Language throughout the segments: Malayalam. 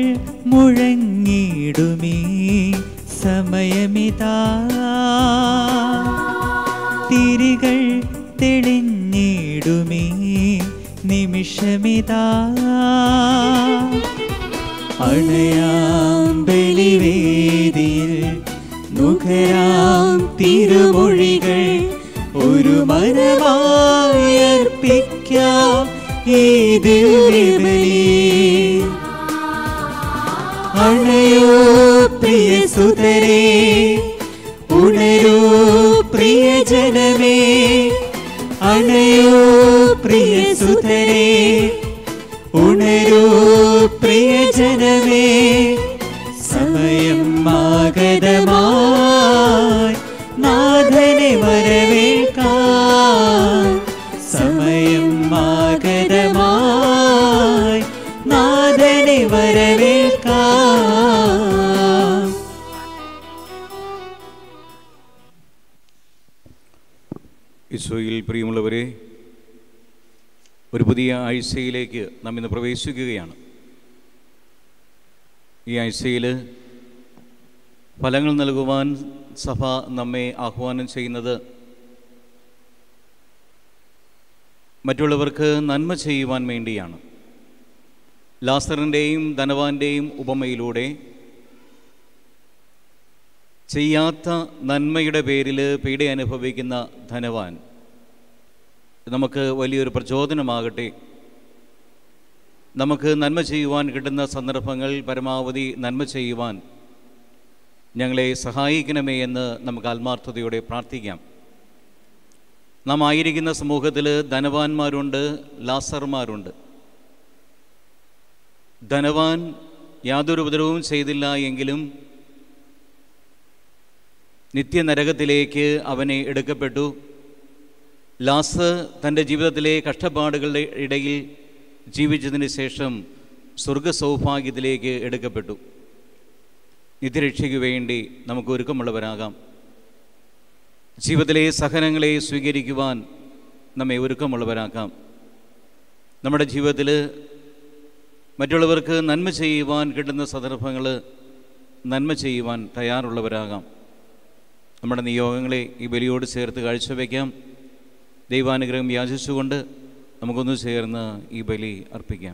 മുഴങ്ങിടുമേ സമയമിതാ തിരികൾ തെളിഞ്ഞിടുമേ നിമിഷമിതാ അണയാം ബലിവേദിയിൽ മുഖരാം തിരുമൊഴികൾ ഒരു മരമായി അർപ്പിക്കാം ഈ ദിവ്യബലി അണയോ പ്രിയ സുതരേ ഉണരൂ പ്രിയ ജനമേ അണയോ പ്രിയ സുതരേ ഉണരൂ പ്രിയ ജനമേ സമയം ആഗതമായി നാഥനെ വരവേൽക്കാൻ സമയം ആഗതമായി നാഥനെ വരവേൽക്കാൻ ഈശോയിൽ പ്രിയമുള്ളവരെ ഒരു പുതിയ ആഴ്ചയിലേക്ക് നാം ഇന്ന് പ്രവേശിക്കുകയാണ് ഈ ആഴ്ചയിൽ ഫലങ്ങൾ നൽകുവാൻ സഭ നമ്മെ ആഹ്വാനം ചെയ്യുന്നത് മറ്റുള്ളവർക്ക് നന്മ ചെയ്യുവാൻ വേണ്ടിയാണ് ലാസറിൻ്റെയും ധനവാന്റെയും ഉപമയിലൂടെ ചെയ്യാത്ത നന്മയുടെ പേരിൽ പീഡ അനുഭവിക്കുന്ന ധനവാൻ നമുക്ക് വലിയൊരു പ്രചോദനമാകട്ടെ നമുക്ക് നന്മ ചെയ്യുവാൻ കിട്ടുന്ന സന്ദർഭങ്ങൾ പരമാവധി നന്മ ചെയ്യുവാൻ ഞങ്ങളെ സഹായിക്കണമേ എന്ന് നമുക്ക് ആത്മാർത്ഥതയോടെ പ്രാർത്ഥിക്കാം നാം ആയിരിക്കുന്ന സമൂഹത്തിൽ ധനവാന്മാരുണ്ട് ലാസർമാരുണ്ട് ധനവാൻ യാതൊരു ഉപദ്രവവും ചെയ്തില്ല എങ്കിലും നിത്യനരകത്തിലേക്ക് അവനെ എടുക്കപ്പെട്ടു ലാസ് തൻ്റെ ജീവിതത്തിലെ കഷ്ടപ്പാടുകളുടെ ഇടയിൽ ജീവിച്ചതിന് ശേഷം സ്വർഗ സൗഭാഗ്യത്തിലേക്ക് എടുക്കപ്പെട്ടു നിത്യരക്ഷയ്ക്ക് വേണ്ടി നമുക്ക് ഒരുക്കമുള്ളവരാകാം ജീവിതത്തിലെ സഹനങ്ങളെ സ്വീകരിക്കുവാൻ നമ്മെ ഒരുക്കമുള്ളവരാക്കാം നമ്മുടെ ജീവിതത്തിൽ മറ്റുള്ളവർക്ക് നന്മ ചെയ്യുവാൻ കിട്ടുന്ന സന്ദർഭങ്ങൾ നന്മ ചെയ്യുവാൻ തയ്യാറുള്ളവരാകാം നമ്മുടെ നിയോഗങ്ങളെ ഈ ബലിയോട് ചേർത്ത് കാഴ്ചവെക്കാം ദൈവാനുഗ്രഹം യാചിച്ചുകൊണ്ട് നമുക്കൊന്ന് ചേർന്ന് ഈ ബലി അർപ്പിക്കാം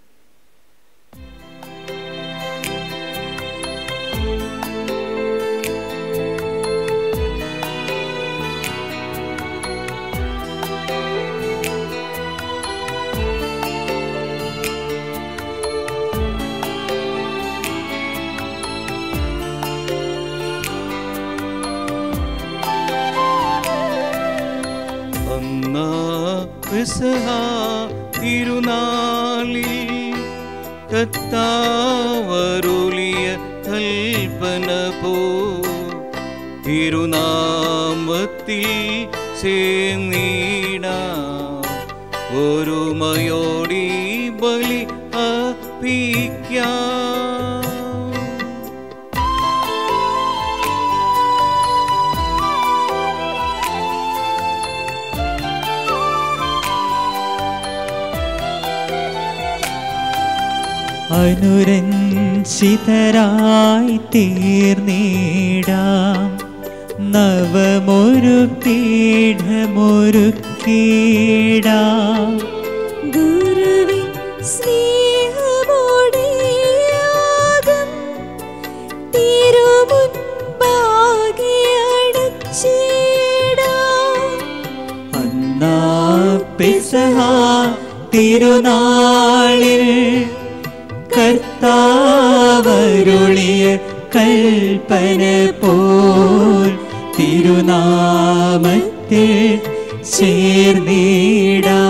അന്നാ പെസഹ തിരുനാളിൽ കത്താവരുളിയ കൽപ്പന പോ തിരുനാമത്തിൽ ചേർന്നീട ഒരുമയോടി ബലി അർപ്പിക്കാം അനുരഞ്ജിതരായി തീർന്നിടാം നവമൊരു പീഠമൊരുക്കിടാം ഗുരുവിൻ സ്നേഹമോടെ യാഗം തിരുമുൻപാകെ അടച്ചിടാം. അന്നാ പെസഹ തിരുനാളിൽ കർത്താവരുളിയ കൽപ്പന പോൽ തിരുനാമത്തിൽ ചേർന്നിടാ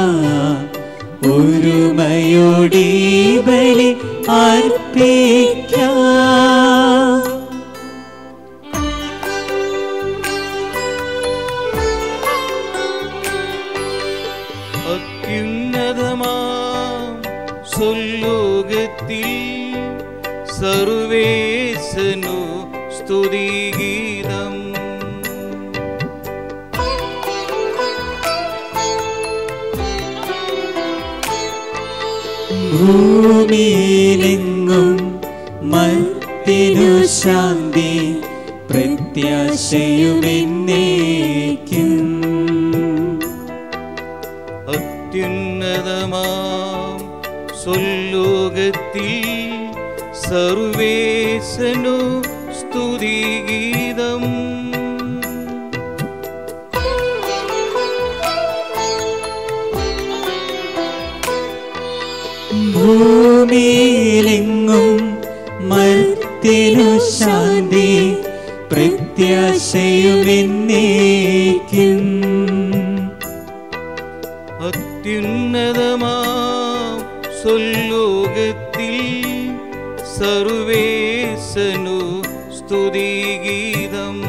ഒരുമയോടി ബലി അർപ്പിക്കാം അത്യുന്നതമാം സ്വലോകത്തിൽ സർവേശനു സ്തുതിഗീതം ഭൂമിയിലെങ്ങും മർത്തിനു ശാന്തി പ്രത്യാശയുമെന്നേക്കും അത്യുന്നതമാം സ്വല്ലോകത്തിൽ സർവേശനു സ്തുതിഗീതം ഭൂമിയിലെങ്ങും മർത്തിനു ശാന്തി പ്രത്യാശയുമെന്നേക്കും അത്യുന്നതമാം സ്വല്ലോകത്തിൽ സർവേശനു സ്തുതിഗീതം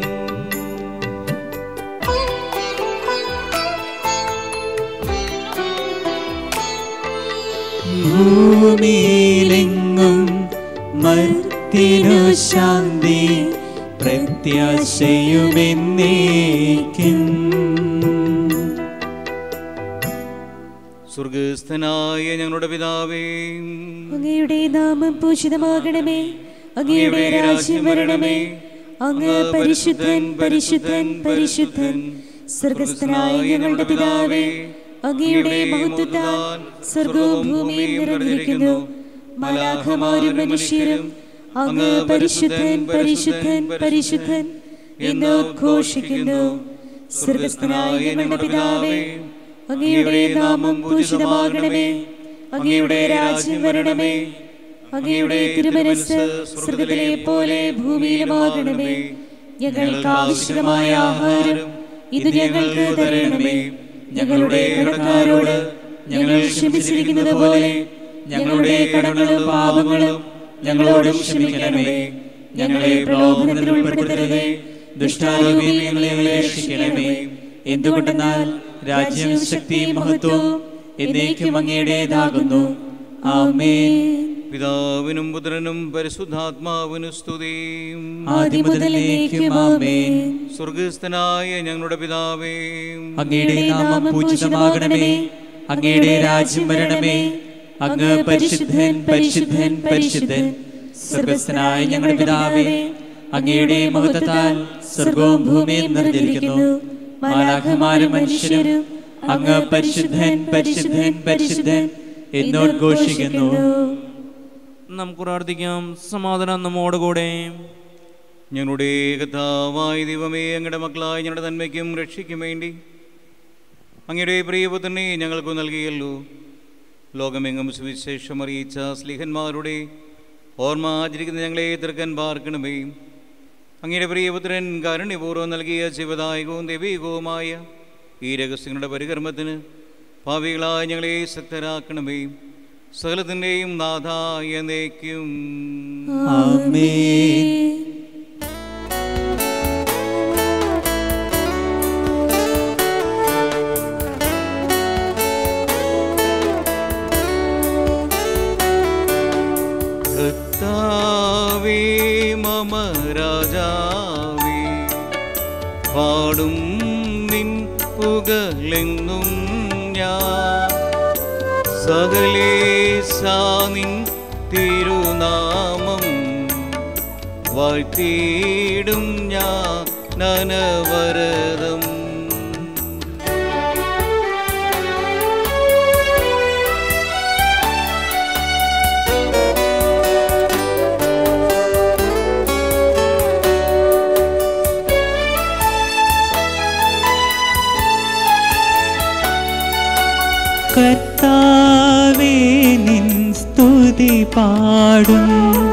ഭൂമിയിലെങ്ങും മർത്തിനു ശാന്തി പ്രത്യാശയുമെന്നേക്കും സ്വർഗസ്ഥനായ ഞങ്ങളുടെ പിതാവേ അങ്ങയുടെ നാമം പൂജിതമാകണമേ അങ്ങയുടെ രാജ്യം വരണമേ അങ്ങ് പരിശുദ്ധൻ പരിശുദ്ധൻ പരിശുദ്ധൻ സ്വർഗസ്ഥനായ ഞങ്ങളുടെ പിതാവേ അങ്ങയുടെ മഹത്വത്താൽ സ്വർഗവും ഭൂമിയും നിറഞ്ഞിരിക്കുന്നു മാലാഖമാരും മനുഷ്യരും അങ്ങ് പരിശുദ്ധൻ പരിശുദ്ധൻ പരിശുദ്ധൻ എന്ന് ഉദ്ഘോഷിക്കുന്നു സ്വർഗസ്ഥനായ ഞങ്ങളുടെ പിതാവേ അങ്ങയുടെ നാമം പൂജിതമാകണമേ അങ്ങയുടെ രാജ്യം വരണമേ അങ്ങയുടെ തിരുമനസ് സ്വർഗത്തിലെ പോലെ ഭൂമിയിലുമാകണമേ ഞങ്ങൾക്ക് ആവശ്യമായ ആഹാരം ഇത് ഞങ്ങൾക്ക് തരണമേ ഞങ്ങളുടെ കടക്കാരോട് ഞങ്ങൾ ക്ഷമിച്ചിരിക്കുന്നത് പോലെ ഞങ്ങളുടെ കടങ്ങളും പാപങ്ങളും ഞങ്ങളോട് ക്ഷമിക്കണമേ ഞങ്ങളെ പ്രലോഭനത്തിൽ ഉൾപ്പെടുത്തരുതേ ദുഷ്ടാരൂപിയിൽ ഞങ്ങളെ രക്ഷിക്കണമേ എന്തുകൊണ്ടെന്നാൽ രാജ്യം ശക്തിയും മഹത്വവും എന്നേക്കും അങ്ങയുടേതാകുന്നു ആമേൻ പിതാവിനും പുത്രനും പരിശുദ്ധാത്മാവിനും സ്തുതിയും ആദ്യം മുതൽ എന്നേക്കും ആമേൻ സ്വർഗസ്ഥനായ ഞങ്ങളുടെ പിതാവേ അങ്ങയുടെ നാമം പൂജിതമാകണമേ അങ്ങയുടെ രാജ്യം വരണമേ അങ്ങ് പരിശുദ്ധൻ പരിശുദ്ധൻ പരിശുദ്ധൻ സ്വർഗസ്ഥനായ ഞങ്ങളുടെ പിതാവേ അങ്ങയുടെ മഹത്വത്താൽ സ്വർഗവും ഭൂമിയും നിറഞ്ഞിരിക്കുന്നു മാലാഖമാരും മനുഷ്യരും അങ്ങ് പരിശുദ്ധൻ പരിശുദ്ധൻ പരിശുദ്ധൻ എന്നോദ്ഘോഷിക്കുന്നു നമുക്ക് പ്രാർത്ഥിക്കാം സമാധാനം നമ്മോടുകൂടെ ഞങ്ങളുടെ കഥാവായ ദൈവമേ അങ്ങയുടെ മക്കളായ ഞങ്ങളുടെ നന്മയ്ക്കും രക്ഷയ്ക്കും വേണ്ടി അങ്ങയുടെ പ്രിയപുത്രനെ ഞങ്ങൾക്ക് നൽകിയല്ലോ ലോകമെങ്ങും സുവിശേഷം അറിയിച്ച സ്ലിഹന്മാരുടെ ഓർമ്മ ആചരിക്കുന്ന ഞങ്ങളെ തീർക്കാൻ പാർക്കണമേ അങ്ങയുടെ പ്രിയപുത്രൻ കാരുണ്യപൂർവ്വം നൽകിയ ശിവദായകവും ദൈവികവുമായ ഈ രഹസ്യങ്ങളുടെ പരികർമ്മത്തിന് ഭാവികളായ ഞങ്ങളെ ശക്തരാക്കണമേ സകലത്തിൻ്റെയും നാഥായ എന്നേക്കും ആമേൻ കർത്താവേ മമ രാജാവേ പാടും നിൻ പുകലെങ്ങും ഞാൻ സകലേശാനിൻ തിരുനാമം വാഴ്ത്തിയിടും ഞാൻ നനവരതം കർത്താവേ നിൻ സ്തുതി പാടും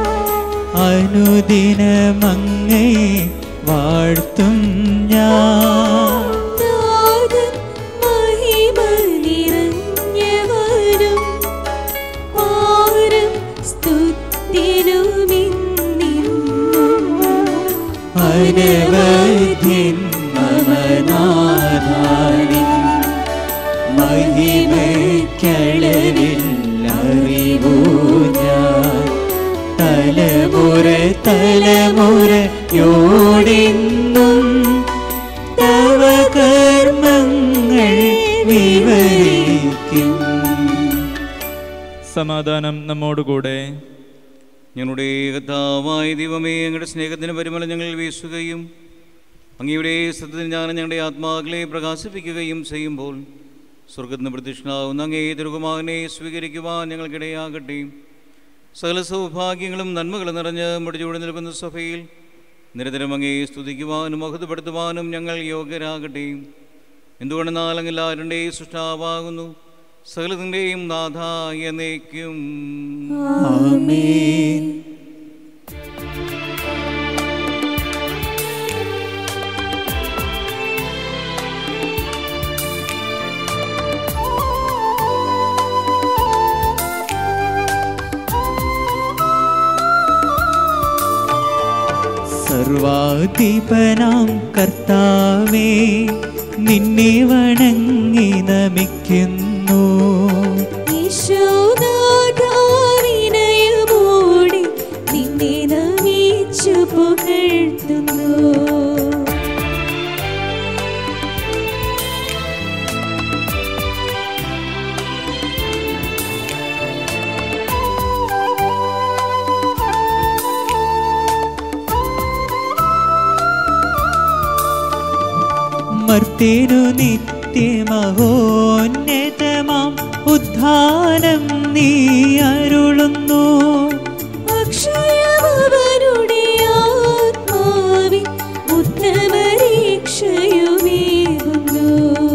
അനുദിനമങ്ങേ വാഴ്ത്തും ഞാൻ നാഥൻ മഹിമ നിറഞ്ഞവനും ആരും സ്തുതിനുമിന്നിന്നും അനവധ്യൻ മമനാഥാനിൻ മഹിമയ്ക്കളവിൽ അറിവൂ ഞാൻ തലമുറ തലമുറയോടെന്നും തവ കർമ്മങ്ങൾ വിവരിക്കും സമാധാനം നമ്മോടുകൂടെ ഞങ്ങളുടെ കഥാവായ ദൈവമേ ഞങ്ങളുടെ സ്നേഹത്തിന് പരിമളം ഞങ്ങൾ വീശുകയും അങ്ങയുടെ സത്യത്തിന് ജ്ഞാനം ഞങ്ങളുടെ ആത്മാക്കളെ പ്രകാശിപ്പിക്കുകയും ചെയ്യുമ്പോൾ സ്വർഗത്തിന് പ്രത്യക്ഷനാവുന്ന അങ്ങേ തിരുകുമാരനെ സ്വീകരിക്കുവാൻ ഞങ്ങൾക്കിടയാകട്ടെ സകല സൗഭാഗ്യങ്ങളും നന്മകളും നിറഞ്ഞ് മുടിചൂടി നിൽക്കുന്ന സഭയിൽ നിരന്തരം അങ്ങേ സ്തുതിക്കുവാനും മഹത്വപ്പെടുത്തുവാനും ഞങ്ങൾ യോഗ്യരാകട്ടെ എന്തുകൊണ്ടെന്നാൽ അങ്ങ് എല്ലാവരുടെയും സൃഷ്ടാവാകുന്നു സകലത്തിൻ്റെയും നാഥ എന്നേക്കും ആമേൻ സർവാധിപനാം കർത്താവേ നിന്നെ വണങ്ങി നമിക്കുന്നു യശോദാവിനയമോടെ നിന്നെ നമിച്ചു പുകഴ്ത്തുന്നു മർത്തേനു നിത്യമഹോന്നതമാം ഉദ്ധാനം നീ അരുളുന്നു അക്ഷയമവനുടെ ആത്മാവിൻ ഉത്തമരീക്ഷയുമേകുന്നു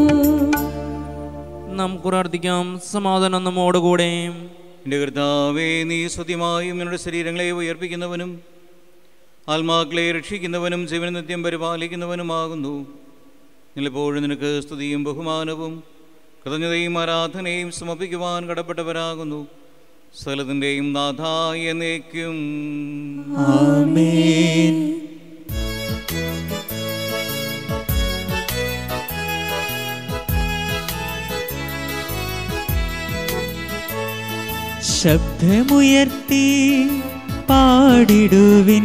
നമുക്ക് പ്രാർത്ഥിക്കാം സമാധാനം നമ്മോടുകൂടെ എൻ്റെ കർത്താവേ നീ സത്യമായും നിങ്ങളുടെ ശരീരങ്ങളെ ഉയർപ്പിക്കുന്നവനും ആത്മാക്കളെ രക്ഷിക്കുന്നവനും ജീവന നിത്യം പരിപാലിക്കുന്നവനുമാകുന്നു നിലപ്പോഴും നിനക്ക് സ്തുതിയും ബഹുമാനവും കൃതജ്ഞതയും ആരാധനയും സമർപ്പിക്കുവാൻ കടപ്പെട്ടവരാകുന്നു സകലത്തിൻ്റെയും നാഥായ എന്നേക്കും ആമേൻ ശബ്ദമുയർത്തി പാടിടുവിൻ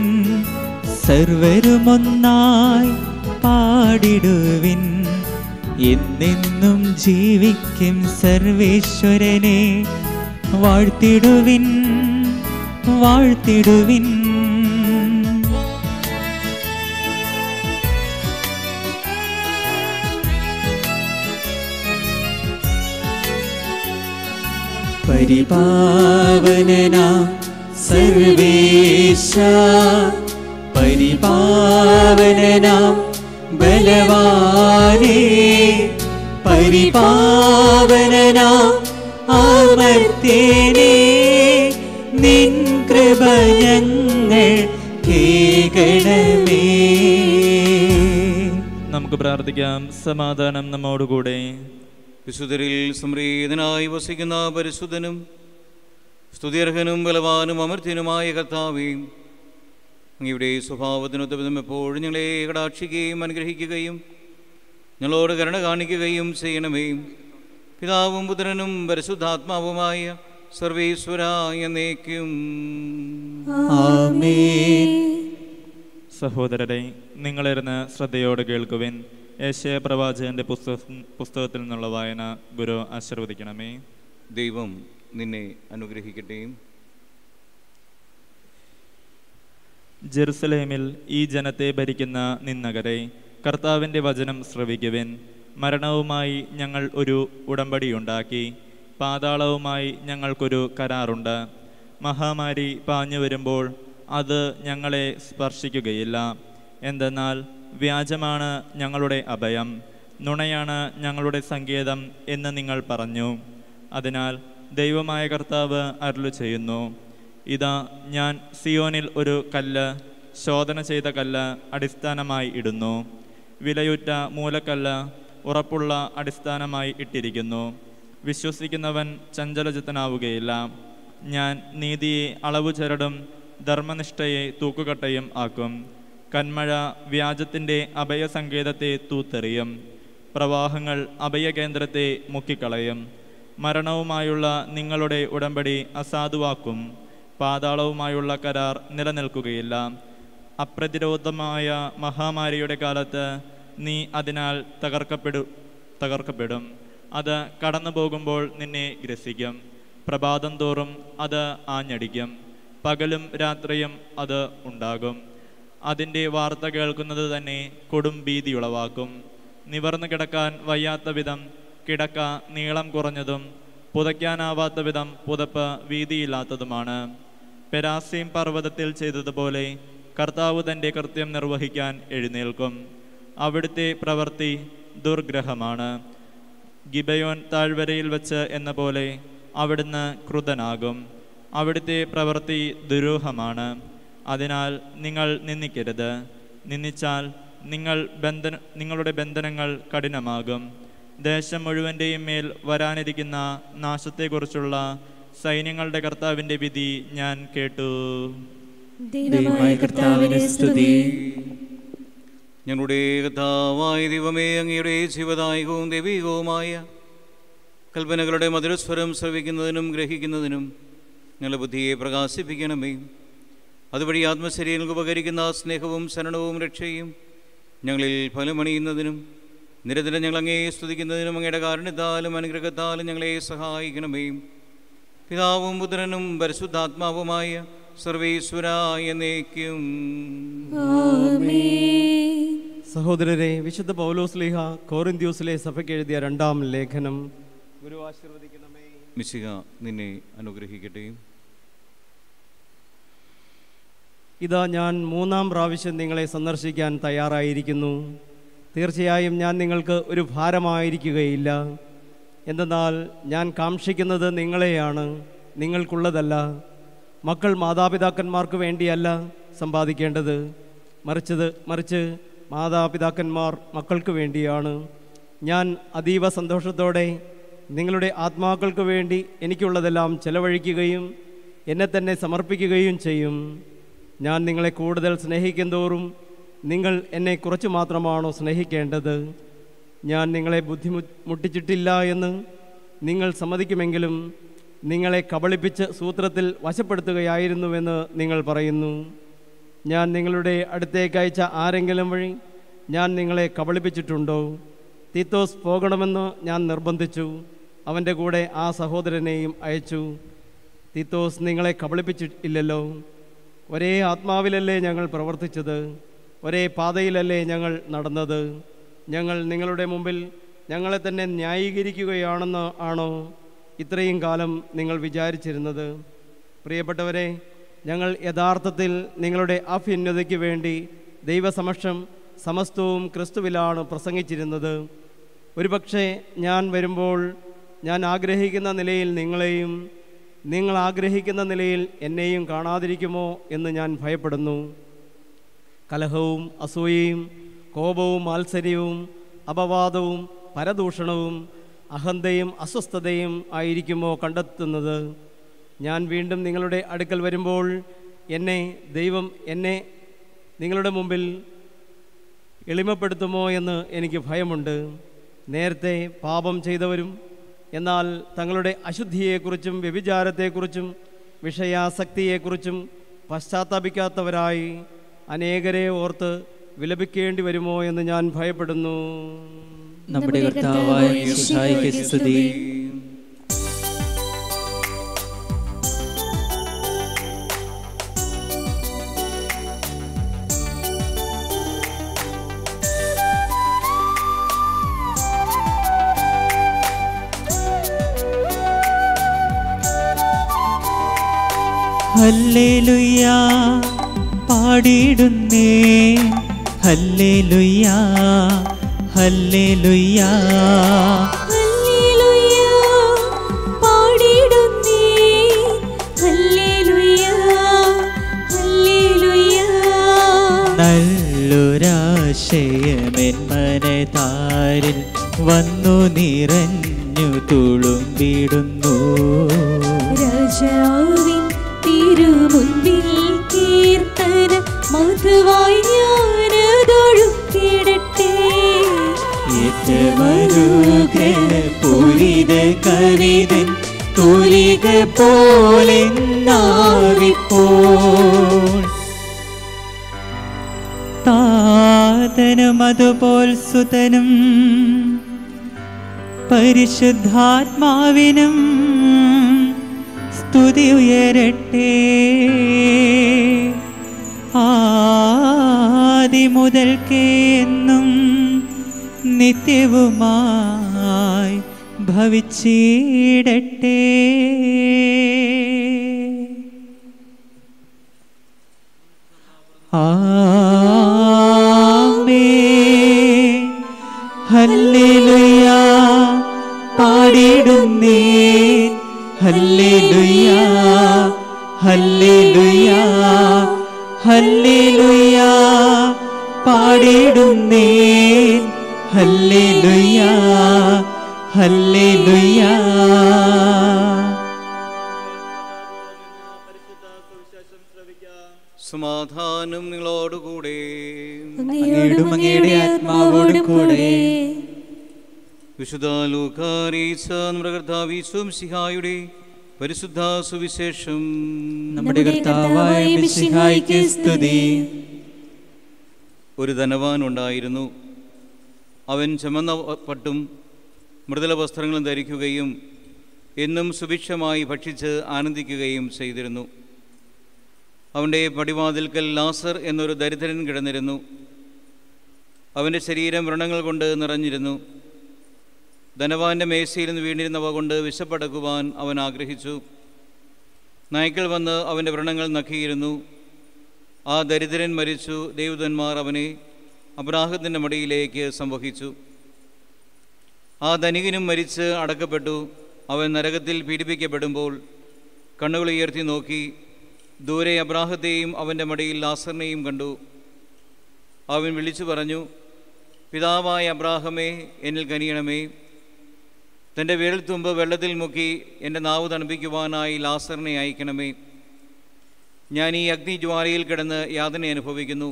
സർവരുമൊന്നായി പാടിടുവിൻ എന്നെന്നും ജീവിക്കും സർവേശ്വരനെ വാഴ്ത്തിടുവിൻ വാഴ്ത്തിടുവിൻ പരിപാവനന സർവേശ പരിപാവനന ബലവാനേ പരിപാവനന അമർത്തേനേ നിൻ കൃപ ഞങ്ങൾ കേകണമേ നമുക്ക് പ്രാർത്ഥിക്കാം സമാധാനം നമ്മോടുകൂടെ വിശുദ്ധരിൽ സംപ്രീതനായി വസിക്കുന്ന പരിശുദ്ധനും സ്തുതിയർഹനും ബലവാനും അമർത്യനുമായ കർത്താവേ അങ്ങയുടെ സ്വഭാവത്തിനൊത്ത വിധം എപ്പോഴും ഞങ്ങളെ കടാക്ഷിക്കുകയും അനുഗ്രഹിക്കുകയും ഞങ്ങളോട് കരുണ കാണിക്കുകയും ചെയ്യണമേ പിതാവും പുത്രനും പരിശുദ്ധാത്മാവുമായ സർവേശ്വര എന്നേക്കും ആമേൻ സഹോദരരെ നിങ്ങളിരുന്ന് ശ്രദ്ധയോടെ കേൾക്കുവിൻ ഏഷ്യ പ്രവാചകന്റെ പുസ്തക പുസ്തകത്തിൽ നിന്നുള്ള വായന ഗുരു ആശീർവദിക്കണമേ ദൈവം നിന്നെ അനുഗ്രഹിക്കട്ടെ ജെറുസലേമിൽ ഈ ജനത്തെ ഭരിക്കുന്ന നിന്നകരെ കർത്താവിൻ്റെ വചനം ശ്രവിക്കുവിൻ മരണവുമായി ഞങ്ങൾ ഒരു ഉടമ്പടിയുണ്ടാക്കി പാതാളവുമായി ഞങ്ങൾക്കൊരു കരാറുണ്ട് മഹാമാരി പാഞ്ഞു വരുമ്പോൾ അത് ഞങ്ങളെ സ്പർശിക്കുകയില്ല എന്തെന്നാൽ വ്യാജമാണ് ഞങ്ങളുടെ അഭയം നുണയാണ് ഞങ്ങളുടെ സങ്കേതം എന്ന് നിങ്ങൾ പറഞ്ഞു അതിനാൽ ദൈവമായ കർത്താവ് അരുളു ചെയ്യുന്നു ഇതാ ഞാൻ സിയോനിൽ ഒരു കല്ല് ശോധന ചെയ്ത കല്ല് അടിസ്ഥാനമായി ഇടുന്നു വിലയുറ്റ മൂലക്കല്ല് ഉറപ്പുള്ള അടിസ്ഥാനമായി ഇട്ടിരിക്കുന്നു വിശ്വസിക്കുന്നവൻ ചഞ്ചലചിത്തനാവുകയില്ല ഞാൻ നീതിയെ അളവു ചരടും ധർമ്മനിഷ്ഠയെ തൂക്കുകട്ടയും ആക്കും കന്മഴ വ്യാജത്തിൻ്റെ അഭയസങ്കേതത്തെ തൂത്തെറിയും പ്രവാഹങ്ങൾ അഭയകേന്ദ്രത്തെ മുക്കിക്കളയും മരണവുമായുള്ള നിങ്ങളുടെ ഉടമ്പടി അസാധുവാക്കും പാതാളവുമായുള്ള കരാർ നിലനിൽക്കുകയില്ല അപ്രതിരോധമായ മഹാമാരിയുടെ കാലത്ത് നീ അതിനാൽ തകർക്കപ്പെടു തകർക്കപ്പെടും അത് കടന്നു പോകുമ്പോൾ നിന്നെ ഗ്രസിക്കും പ്രഭാതം തോറും അത് ആഞ്ഞടിക്കും പകലും രാത്രിയും അത് ഉണ്ടാകും അതിൻ്റെ വാർത്ത കേൾക്കുന്നത് തന്നെ കൊടും ഭീതി ഉളവാക്കും നിവർന്നു കിടക്കാൻ വയ്യാത്ത വിധം കിടക്ക നീളം കുറഞ്ഞതും പുതയ്ക്കാനാവാത്ത വിധം പുതപ്പ് വീതിയില്ലാത്തതുമാണ് പെരാസീം പർവ്വതത്തിൽ ചെയ്തതുപോലെ കർത്താവ് തൻ്റെ കൃത്യം നിർവഹിക്കാൻ എഴുന്നേൽക്കും അവിടുത്തെ പ്രവൃത്തി ദുർഗ്രഹമാണ് ഗിബയോൻ താഴ്വരയിൽ വെച്ച് എന്ന പോലെ അവിടുന്ന് ക്രുതനാകും അവിടുത്തെ പ്രവൃത്തി ദുരൂഹമാണ് അതിനാൽ നിങ്ങൾ നിന്ദിക്കരുത് നിന്ദിച്ചാൽ നിങ്ങൾ ബന്ധന നിങ്ങളുടെ ബന്ധനങ്ങൾ കഠിനമാകും ദേശം മുഴുവൻ്റെയും മേൽ വരാനിരിക്കുന്ന നാശത്തെക്കുറിച്ചുള്ള സൈന്യങ്ങളുടെ കർത്താവിൻ്റെ വിധി ഞാൻ കേട്ടു ദൈവമായ കർത്താവിനെ സ്തുതി ഞങ്ങളുടെ കർത്താവായ ദൈവമേ അങ്ങയുടെ ജീവദായകവും ദൈവികവുമായ കൽപ്പനകളുടെ മധുരസ്വരം ശ്രവിക്കുന്നതിനും ഗ്രഹിക്കുന്നതിനും ഞങ്ങളുടെ ബുദ്ധിയെ പ്രകാശിപ്പിക്കണമേ അതുവഴി ആത്മശരീരങ്ങൾക്ക് ഉപകരിക്കുന്ന സ്നേഹവും ശരണവും രക്ഷയും ഞങ്ങളിൽ ഫലമണിയുന്നതിനും നിരന്തരം ഞങ്ങൾ അങ്ങേ സ്തുതിക്കുന്നതിനും അങ്ങയുടെ കാരണത്താലും അനുഗ്രഹത്താലും ഞങ്ങളെ സഹായിക്കണമേ പിതാവും പുത്രനും പരിശുദ്ധാത്മാവുമായ സർവേശ്വരായ എന്നേക്കും ആമേൻ സഹോദരരെ വിശുദ്ധ പൗലോസ് ലീഹ കോറിന്ത്യൂസിലെ സഭയ്ക്ക് എഴുതിയ രണ്ടാം ലേഖനം ഗുരു ആശീർവദിക്കണമേ മിശിക നിന്നെ അനുഗ്രഹിക്കട്ടെ ഇതാ ഞാൻ മൂന്നാം പ്രാവശ്യം നിങ്ങളെ സന്ദർശിക്കാൻ തയ്യാറായിരിക്കുന്നു തീർച്ചയായും ഞാൻ നിങ്ങൾക്ക് ഒരു ഭാരമായിരിക്കുകയില്ല എന്തെന്നാൽ ഞാൻ കാക്ഷിക്കുന്നത് നിങ്ങളെയാണ് നിങ്ങൾക്കുള്ളതല്ല മക്കൾ മാതാപിതാക്കന്മാർക്ക് വേണ്ടിയല്ല സമ്പാദിക്കേണ്ടത് മറിച്ചത് മറിച്ച് മാതാപിതാക്കന്മാർ മക്കൾക്ക് വേണ്ടിയാണ് ഞാൻ അതീവ സന്തോഷത്തോടെ നിങ്ങളുടെ ആത്മാക്കൾക്ക് വേണ്ടി എനിക്കുള്ളതെല്ലാം ചെലവഴിക്കുകയും എന്നെ തന്നെ സമർപ്പിക്കുകയും ചെയ്യും ഞാൻ നിങ്ങളെ കൂടുതൽ സ്നേഹിക്കും തോറും നിങ്ങൾ എന്നെ കുറച്ച് മാത്രമാണോ സ്നേഹിക്കേണ്ടത് ഞാൻ നിങ്ങളെ ബുദ്ധിമു മുട്ടിച്ചിട്ടില്ല എന്ന് നിങ്ങൾ സമ്മതിക്കുമെങ്കിലും നിങ്ങളെ കബളിപ്പിച്ച് സൂത്രത്തിൽ വശപ്പെടുത്തുകയായിരുന്നുവെന്ന് നിങ്ങൾ പറയുന്നു ഞാൻ നിങ്ങളുടെ അടുത്തേക്ക് അയച്ച ആരെങ്കിലും വഴി ഞാൻ നിങ്ങളെ കബളിപ്പിച്ചിട്ടുണ്ടോ തീത്തോസ് പോകണമെന്ന് ഞാൻ നിർബന്ധിച്ചു അവൻ്റെ കൂടെ ആ സഹോദരനെയും അയച്ചു തീത്തോസ് നിങ്ങളെ കബളിപ്പിച്ചിട്ടില്ലല്ലോ ഒരേ ആത്മാവിലല്ലേ ഞങ്ങൾ പ്രവർത്തിച്ചത് ഒരേ പാതയിലല്ലേ ഞങ്ങൾ നടന്നത് ഞങ്ങൾ നിങ്ങളുടെ മുമ്പിൽ ഞങ്ങളെ തന്നെ ന്യായീകരിക്കുകയാണെന്ന് ആണോ ഇത്രയും കാലം നിങ്ങൾ വിചാരിച്ചിരുന്നത് പ്രിയപ്പെട്ടവരെ ഞങ്ങൾ യഥാർത്ഥത്തിൽ നിങ്ങളുടെ അഭ്യുന്നതയ്ക്ക് വേണ്ടി ദൈവസമക്ഷം സമസ്തവും ക്രിസ്തുവിലാണ് പ്രസംഗിച്ചിരുന്നത് ഒരുപക്ഷെ ഞാൻ വരുമ്പോൾ ഞാൻ ആഗ്രഹിക്കുന്ന നിലയിൽ നിങ്ങളെയും നിങ്ങൾ ആഗ്രഹിക്കുന്ന നിലയിൽ എന്നെയും കാണാതിരിക്കുമോ എന്ന് ഞാൻ ഭയപ്പെടുന്നു കലഹവും അസൂയയും കോപവും മാത്സര്യവും അപവാദവും പരദൂഷണവും അഹന്തയും അസ്വസ്ഥതയും ആയിരിക്കുമോ കണ്ടെത്തുന്നത് ഞാൻ വീണ്ടും നിങ്ങളുടെ അടുക്കൽ വരുമ്പോൾ എന്നെ ദൈവം എന്നെ നിങ്ങളുടെ മുമ്പിൽ എളിമപ്പെടുത്തുമോ എന്ന് എനിക്ക് ഭയമുണ്ട് നേരത്തെ പാപം ചെയ്തവരും എന്നാൽ തങ്ങളുടെ അശുദ്ധിയെക്കുറിച്ചും വ്യഭിചാരത്തെക്കുറിച്ചും വിഷയാസക്തിയെക്കുറിച്ചും പശ്ചാത്താപിക്കാത്തവരായി അനേകരെ ഓർത്ത് വിലപിക്കേണ്ടി വരുമോ എന്ന് ഞാൻ ഭയപ്പെടുന്നു നമ്മുടെ കർത്താവായ യേശുശായിക്ക് സ്തുതി ഹല്ലേലൂയ പാടിയിടുന്നേ ഹല്ലേലൂയ ഹല്ലേലൂയ ഹല്ലേലൂയ പാടിടുന്നേ ഹല്ലേലൂയ ഹല്ലേലൂയ നല്ലൊരാശയമെൻ മനതാരിൽ വന്നു നിറഞ്ഞു തുളുമ്പിടുന്നു രാജാവിൻ തിരുമുൻപിൽ കീർത്തന മധുവായി ഞാനതൊഴുക്കിടട്ടെ പൂരിത കവിതൻ തൂലിക പോലെ നാവിപ്പോൾ താതനും അതുപോൽ സുതനും പരിശുദ്ധാത്മാവിനും സ്തുതി ഉയരട്ടെ ആദി മുതൽക്കേ എന്നും നിത്യവുമായി ഭവിച്ചിടട്ടെ ആമേൻ ഹല്ലേലൂയ പാടിടുന്നേ ഹല്ലേലൂയ ഹല്ലേലൂയ ഹല്ലേലൂയ പാടിടുന്നേ ഹല്ലേലൂയ ഹല്ലേലൂയ സമാധാനം നിങ്ങളോടുകൂടെ അങ്ങയോടും അങ്ങയുടെ ആത്മാവോടും കൂടെ വിശുദ്ധ ലൂക്കാരീച്ച നമ്മുടെ കർത്താവീശ്വം സിഹായുടെ പരിശുദ്ധ സുവിശേഷം നമ്മുടെ കർത്താവായ മിശിഹായ്ക്ക് സ്തുതി ഒരു ധനവാൻ ഉണ്ടായിരുന്നു അവൻ ചുമന്ന പട്ടും മൃദുല വസ്ത്രങ്ങളും ധരിക്കുകയും എന്നും സുഭിക്ഷമായി ഭക്ഷിച്ച് ആനന്ദിക്കുകയും ചെയ്തിരുന്നു അവൻ്റെ പടിവാതിൽക്കൽ ലാസർ എന്നൊരു ദരിദ്രൻ കിടന്നിരുന്നു അവൻ്റെ ശരീരം വ്രണങ്ങൾ കൊണ്ട് നിറഞ്ഞിരുന്നു ധനവാന്റെ മേശയിൽ നിന്ന് വീണിരുന്നവ കൊണ്ട് വിശപ്പടക്കുവാൻ അവൻ ആഗ്രഹിച്ചു നായ്ക്കൾ വന്ന് അവൻ്റെ വ്രണങ്ങൾ നക്കിയിരുന്നു ആ ദരിദ്രൻ മരിച്ചു ദേവദന്മാർ അവനെ അബ്രാഹത്തിൻ്റെ മടിയിലേക്ക് സംവഹിച്ചു ആ ധനികനും മരിച്ച് അടക്കപ്പെട്ടു അവൻ നരകത്തിൽ പീഡിപ്പിക്കപ്പെടുമ്പോൾ കണ്ണുകൾ ഉയർത്തി നോക്കി ദൂരെ അബ്രാഹത്തെയും അവൻ്റെ മടിയിൽ ലാസറിനെയും കണ്ടു അവൻ വിളിച്ചു പറഞ്ഞു പിതാവായ അബ്രാഹമേ എന്നിൽ കനിയണമേ തൻ്റെ വിരൽത്തുമ്പ് വെള്ളത്തിൽ മുക്കി എൻ്റെ നാവ് തണുപ്പിക്കുവാനായി ലാസറിനെ അയക്കണമേ ഞാൻ ഈ അഗ്നിജ്വാലയിൽ കിടന്ന് യാതന അനുഭവിക്കുന്നു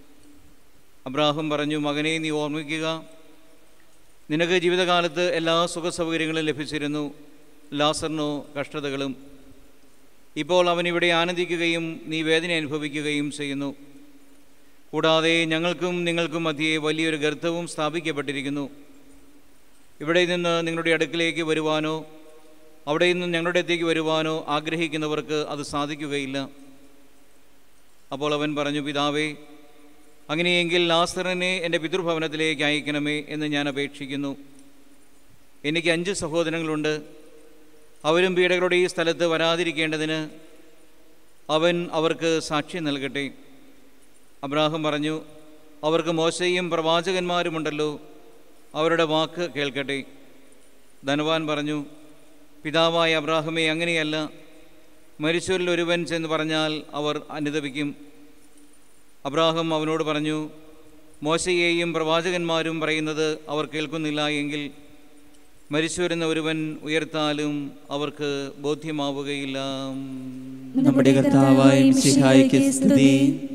അബ്രാഹം പറഞ്ഞു മകനെ നീ ഓർമ്മിക്കുക നിനക്ക് ജീവിതകാലത്ത് എല്ലാ സുഖസൗകര്യങ്ങളും ലഭിച്ചിരുന്നു ലാസറിനോ കഷ്ടതകളും ഇപ്പോൾ അവൻ ഇവിടെ ആനന്ദിക്കുകയും നീ വേദന അനുഭവിക്കുകയും ചെയ്യുന്നു കൂടാതെ ഞങ്ങൾക്കും നിങ്ങൾക്കും മധ്യേ വലിയൊരു ഗർത്തവും സ്ഥാപിക്കപ്പെട്ടിരിക്കുന്നു ഇവിടെ നിന്ന് നിങ്ങളുടെ അടുക്കിലേക്ക് വരുവാനോ അവിടെ നിന്നും ഞങ്ങളുടെ അടുത്തേക്ക് വരുവാനോ ആഗ്രഹിക്കുന്നവർക്ക് അത് സാധിക്കുകയില്ല അപ്പോൾ അവൻ പറഞ്ഞു പിതാവേ അങ്ങനെയെങ്കിൽ ലാസറിനെ എൻ്റെ പിതൃഭവനത്തിലേക്ക് അയക്കണമേ എന്ന് ഞാൻ അപേക്ഷിക്കുന്നു എനിക്ക് അഞ്ച് സഹോദരങ്ങളുണ്ട് അവരും പീഡകളുടെ ഈ സ്ഥലത്ത് വരാതിരിക്കേണ്ടതിന് അവൻ അവർക്ക് സാക്ഷ്യം നൽകട്ടെ അബ്രാഹം പറഞ്ഞു അവർക്ക് മോശയും പ്രവാചകന്മാരുമുണ്ടല്ലോ അവരുടെ വാക്ക് കേൾക്കട്ടെ ധനവാൻ പറഞ്ഞു പിതാവായ അബ്രാഹമേ അങ്ങനെയല്ല മരിച്ചവരിൽ ഒരുവൻ ചെന്ന് പറഞ്ഞാൽ അവർ അനുദപിക്കും അബ്രാഹം അവനോട് പറഞ്ഞു മോശയെയും പ്രവാചകന്മാരും പറയുന്നത് അവർ കേൾക്കുന്നില്ല എങ്കിൽ മരിച്ചു വരുന്ന ഒരുവൻ ഉയർത്താലും അവർക്ക് ബോധ്യമാവുകയില്ല നമ്മുടെ കർത്താവായ മിശിഹായ്ക്ക് സ്തുതി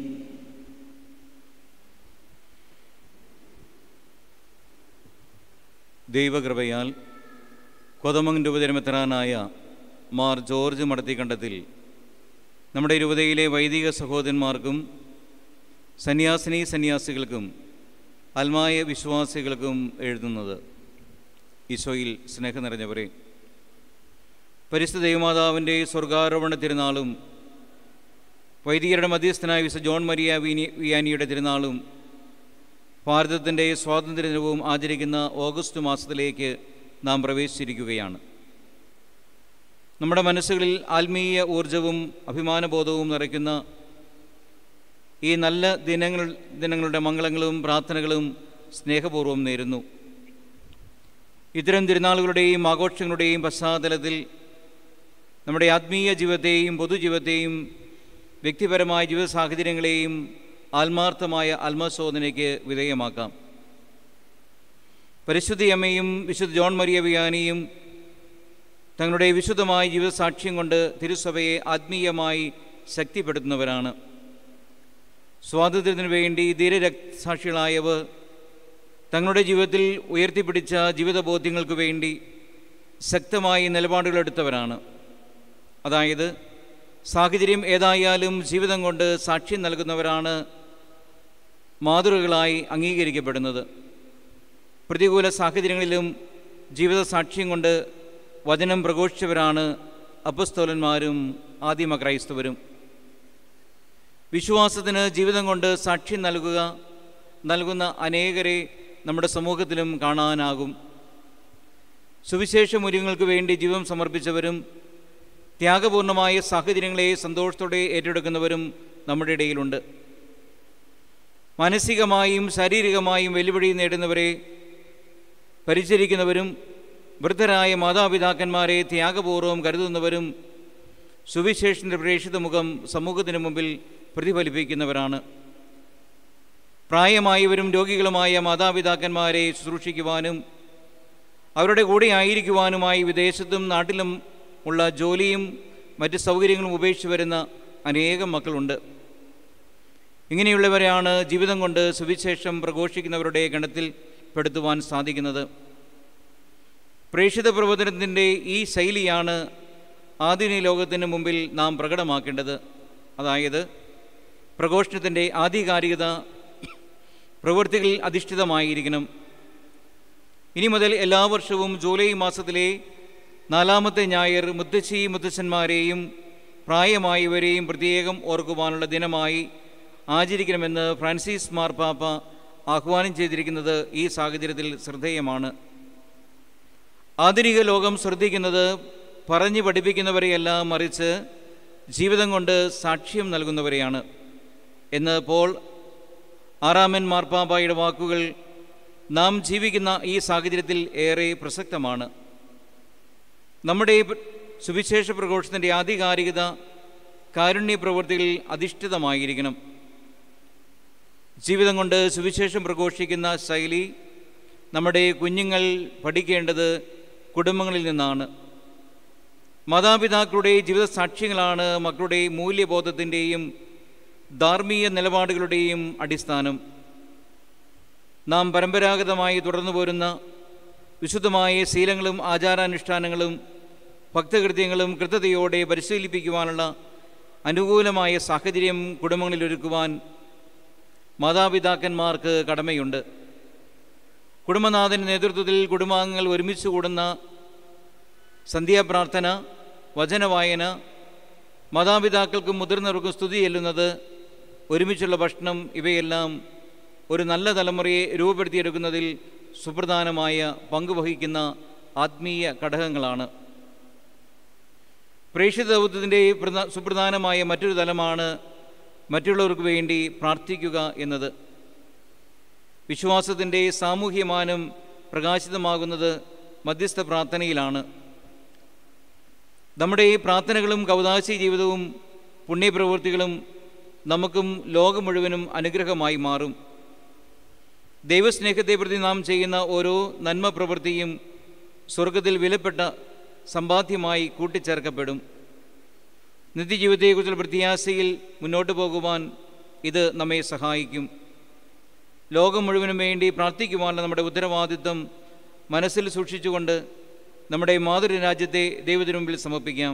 ദൈവകൃപയാൽ കൊതമംഗ് രൂപതരമെത്തറാനായ മാർ ജോർജ് മടത്തിക്കണ്ടത്തിൽ നമ്മുടെ രൂപതയിലെ വൈദിക സഹോദരന്മാർക്കും സന്യാസിനി സന്യാസികൾക്കും അൽമായ വിശ്വാസികൾക്കും എഴുതുന്നത് ഈശോയിൽ സ്നേഹം നിറഞ്ഞവരെ പരിശുദ്ധ ദൈവമാതാവിൻ്റെ സ്വർഗാരോപണ തിരുനാളും വൈദികരുടെ മധ്യസ്ഥനായ വിശ ജോൺ മരിയ വിനി വിയാനിയുടെ തിരുനാളും ഭാരതത്തിൻ്റെ സ്വാതന്ത്ര്യദിനവും ആചരിക്കുന്ന ഓഗസ്റ്റ് മാസത്തിലേക്ക് നാം പ്രവേശിച്ചിരിക്കുകയാണ് നമ്മുടെ മനസ്സുകളിൽ ആത്മീയ ഊർജവും അഭിമാനബോധവും നിറയ്ക്കുന്ന ഈ നല്ല ദിനങ്ങൾ ദിനങ്ങളുടെ മംഗളങ്ങളും പ്രാർത്ഥനകളും സ്നേഹപൂർവ്വം നേരുന്നു ഇത്തരം തിരുനാളുകളുടെയും ആഘോഷങ്ങളുടെയും പശ്ചാത്തലത്തിൽ നമ്മുടെ ആത്മീയ ജീവിതത്തെയും പൊതുജീവിതത്തെയും വ്യക്തിപരമായ ജീവിത സാഹചര്യങ്ങളെയും ആത്മാർത്ഥമായ ആത്മശോധനയ്ക്ക് വിധേയമാക്കാം പരിശുദ്ധി അമ്മയും വിശുദ്ധ ജോൺ മരിയ വിയാനിയും തങ്ങളുടെ വിശുദ്ധമായ ജീവിത സാക്ഷ്യം കൊണ്ട് തിരുസഭയെ ആത്മീയമായി ശക്തിപ്പെടുത്തുന്നവരാണ് സ്വാതന്ത്ര്യത്തിനു വേണ്ടി ധീരരക്തസാക്ഷികളായവർ തങ്ങളുടെ ജീവിതത്തിൽ ഉയർത്തിപ്പിടിച്ച ജീവിതബോധ്യങ്ങൾക്ക് വേണ്ടി ശക്തമായി നിലപാടുകളെടുത്തവരാണ് അതായത് സാഹചര്യം ഏതായാലും ജീവിതം കൊണ്ട് സാക്ഷ്യം നൽകുന്നവരാണ് മാതൃകകളായി അംഗീകരിക്കപ്പെടുന്നത് പ്രതികൂല സാഹചര്യങ്ങളിലും ജീവിത സാക്ഷ്യം കൊണ്ട് വചനം പ്രഘോഷിച്ചവരാണ് അപ്പസ്തോലന്മാരും ആദിമ ക്രൈസ്തവരും വിശ്വാസത്തിന് ജീവിതം കൊണ്ട് സാക്ഷ്യം നൽകുക നൽകുന്ന അനേകരെ നമ്മുടെ സമൂഹത്തിലും കാണാനാകും സുവിശേഷ മൂല്യങ്ങൾക്ക് വേണ്ടി ജീവൻ സമർപ്പിച്ചവരും ത്യാഗപൂർണമായ സാഹചര്യങ്ങളെ സന്തോഷത്തോടെ ഏറ്റെടുക്കുന്നവരും നമ്മുടെ ഇടയിലുണ്ട് മാനസികമായും ശാരീരികമായും വെല്ലുവിളി നേടുന്നവരെ പരിചരിക്കുന്നവരും വൃദ്ധരായ മാതാപിതാക്കന്മാരെ ത്യാഗപൂർവ്വം കരുതുന്നവരും സുവിശേഷൻ്റെ പ്രേക്ഷിത മുഖം സമൂഹത്തിന് മുമ്പിൽ പ്രതിഫലിപ്പിക്കുന്നവരാണ് പ്രായമായവരും രോഗികളുമായ മാതാപിതാക്കന്മാരെ ശുശ്രൂഷിക്കുവാനും അവരുടെ കൂടെ ആയിരിക്കുവാനുമായി വിദേശത്തും നാട്ടിലും ഉള്ള ജോലിയും മറ്റ് സൗകര്യങ്ങളും ഉപേക്ഷിച്ച് വരുന്ന അനേകം മക്കളുണ്ട് ഇങ്ങനെയുള്ളവരെയാണ് ജീവിതം കൊണ്ട് സുവിശേഷം പ്രഘോഷിക്കുന്നവരുടെ ഗണത്തിൽ പെടുത്തുവാൻ സാധിക്കുന്നത് പ്രേക്ഷിത പ്രബോധനത്തിൻ്റെ ഈ ശൈലിയാണ് ആധുനിക ലോകത്തിന് മുമ്പിൽ നാം പ്രകടമാക്കേണ്ടത് അതായത് പ്രഘോഷണത്തിൻ്റെ ആധികാരികത പ്രവൃത്തികളിൽ അധിഷ്ഠിതമായിരിക്കണം ഇനി മുതൽ എല്ലാ വർഷവും ജൂലൈ മാസത്തിലെ നാലാമത്തെ ഞായർ മുത്തശ്ശി മുത്തച്ഛന്മാരെയും പ്രായമായവരെയും പ്രത്യേകം ഓർക്കുവാനുള്ള ദിനമായി ആചരിക്കണമെന്ന് ഫ്രാൻസിസ് മാർപ്പാപ്പ ആഹ്വാനം ചെയ്തിരിക്കുന്നത് ഈ സാഹചര്യത്തിൽ ശ്രദ്ധേയമാണ് ആധുനിക ലോകം ശ്രദ്ധിക്കുന്നത് പറഞ്ഞു പഠിപ്പിക്കുന്നവരെയല്ല മറിച്ച് ജീവിതം കൊണ്ട് സാക്ഷ്യം നൽകുന്നവരെയാണ് എന്ന് പോൾ ആറാമൻ മാർപ്പാപ്പായുടെ വാക്കുകൾ നാം ജീവിക്കുന്ന ഈ സാഹചര്യത്തിൽ ഏറെ പ്രസക്തമാണ് നമ്മുടെ ഈ സുവിശേഷ പ്രഘോഷത്തിൻ്റെ ആധികാരികത കാരുണ്യ പ്രവൃത്തികളിൽ അധിഷ്ഠിതമായിരിക്കണം ജീവിതം കൊണ്ട് സുവിശേഷം പ്രഘോഷിക്കുന്ന ശൈലി നമ്മുടെ കുഞ്ഞുങ്ങൾ പഠിക്കേണ്ടത് കുടുംബങ്ങളിൽ നിന്നാണ് മാതാപിതാക്കളുടെ ജീവിത സാക്ഷ്യങ്ങളാണ് മക്കളുടെ മൂല്യബോധത്തിൻ്റെയും ധാർമ്മിക നിലപാടുകളുടെയും അടിസ്ഥാനം നാം പരമ്പരാഗതമായി തുടർന്നു പോരുന്ന വിശുദ്ധമായ ശീലങ്ങളും ആചാരാനുഷ്ഠാനങ്ങളും ഭക്തകൃത്യങ്ങളും കൃത്യതയോടെ പരിശീലിപ്പിക്കുവാനുള്ള അനുകൂലമായ സാഹചര്യം കുടുംബങ്ങളിൽ ഒരുക്കുവാൻ മാതാപിതാക്കന്മാർക്ക് കടമയുണ്ട് കുടുംബനാഥൻ്റെ നേതൃത്വത്തിൽ കുടുംബാംഗങ്ങൾ ഒരുമിച്ച് കൂടുന്ന സന്ധ്യാപ്രാർത്ഥന വചനവായന മാതാപിതാക്കൾക്കും മുതിർന്നവർക്കും സ്തുതി ചെല്ലുന്നത് ഒരുമിച്ചുള്ള ഭക്ഷണം ഇവയെല്ലാം ഒരു നല്ല തലമുറയെ രൂപപ്പെടുത്തിയെടുക്കുന്നതിൽ സുപ്രധാനമായ പങ്കുവഹിക്കുന്ന ആത്മീയ ഘടകങ്ങളാണ് പ്രേക്ഷിത ദൗത്യത്തിൻ്റെ പ്രധാ സുപ്രധാനമായ മറ്റൊരു തലമാണ് മറ്റുള്ളവർക്ക് വേണ്ടി പ്രാർത്ഥിക്കുക എന്നത് വിശ്വാസത്തിൻ്റെ സാമൂഹ്യമാനം പ്രകാശിതമാകുന്നത് മധ്യസ്ഥ പ്രാർത്ഥനയിലാണ് നമ്മുടെ ഈ പ്രാർത്ഥനകളും കൗതാശി ജീവിതവും പുണ്യപ്രവൃത്തികളും നമുക്കും ലോകം മുഴുവനും അനുഗ്രഹമായി മാറും ദൈവസ്നേഹത്തെ പ്രതി നാം ചെയ്യുന്ന ഓരോ നന്മ പ്രവൃത്തിയും സ്വർഗത്തിൽ വിലപ്പെട്ട സമ്പാദ്യമായി കൂട്ടിച്ചേർക്കപ്പെടും നിത്യജീവിതത്തെക്കുറിച്ചുള്ള പ്രത്യാശയിൽ മുന്നോട്ട് പോകുവാൻ ഇത് നമ്മെ സഹായിക്കും ലോകം മുഴുവനും വേണ്ടി പ്രാർത്ഥിക്കുവാനുള്ള നമ്മുടെ ഉത്തരവാദിത്വം മനസ്സിൽ സൂക്ഷിച്ചുകൊണ്ട് നമ്മുടെ മാതൃരാജ്യത്തെ ദൈവത്തിനു മുമ്പിൽ സമർപ്പിക്കാം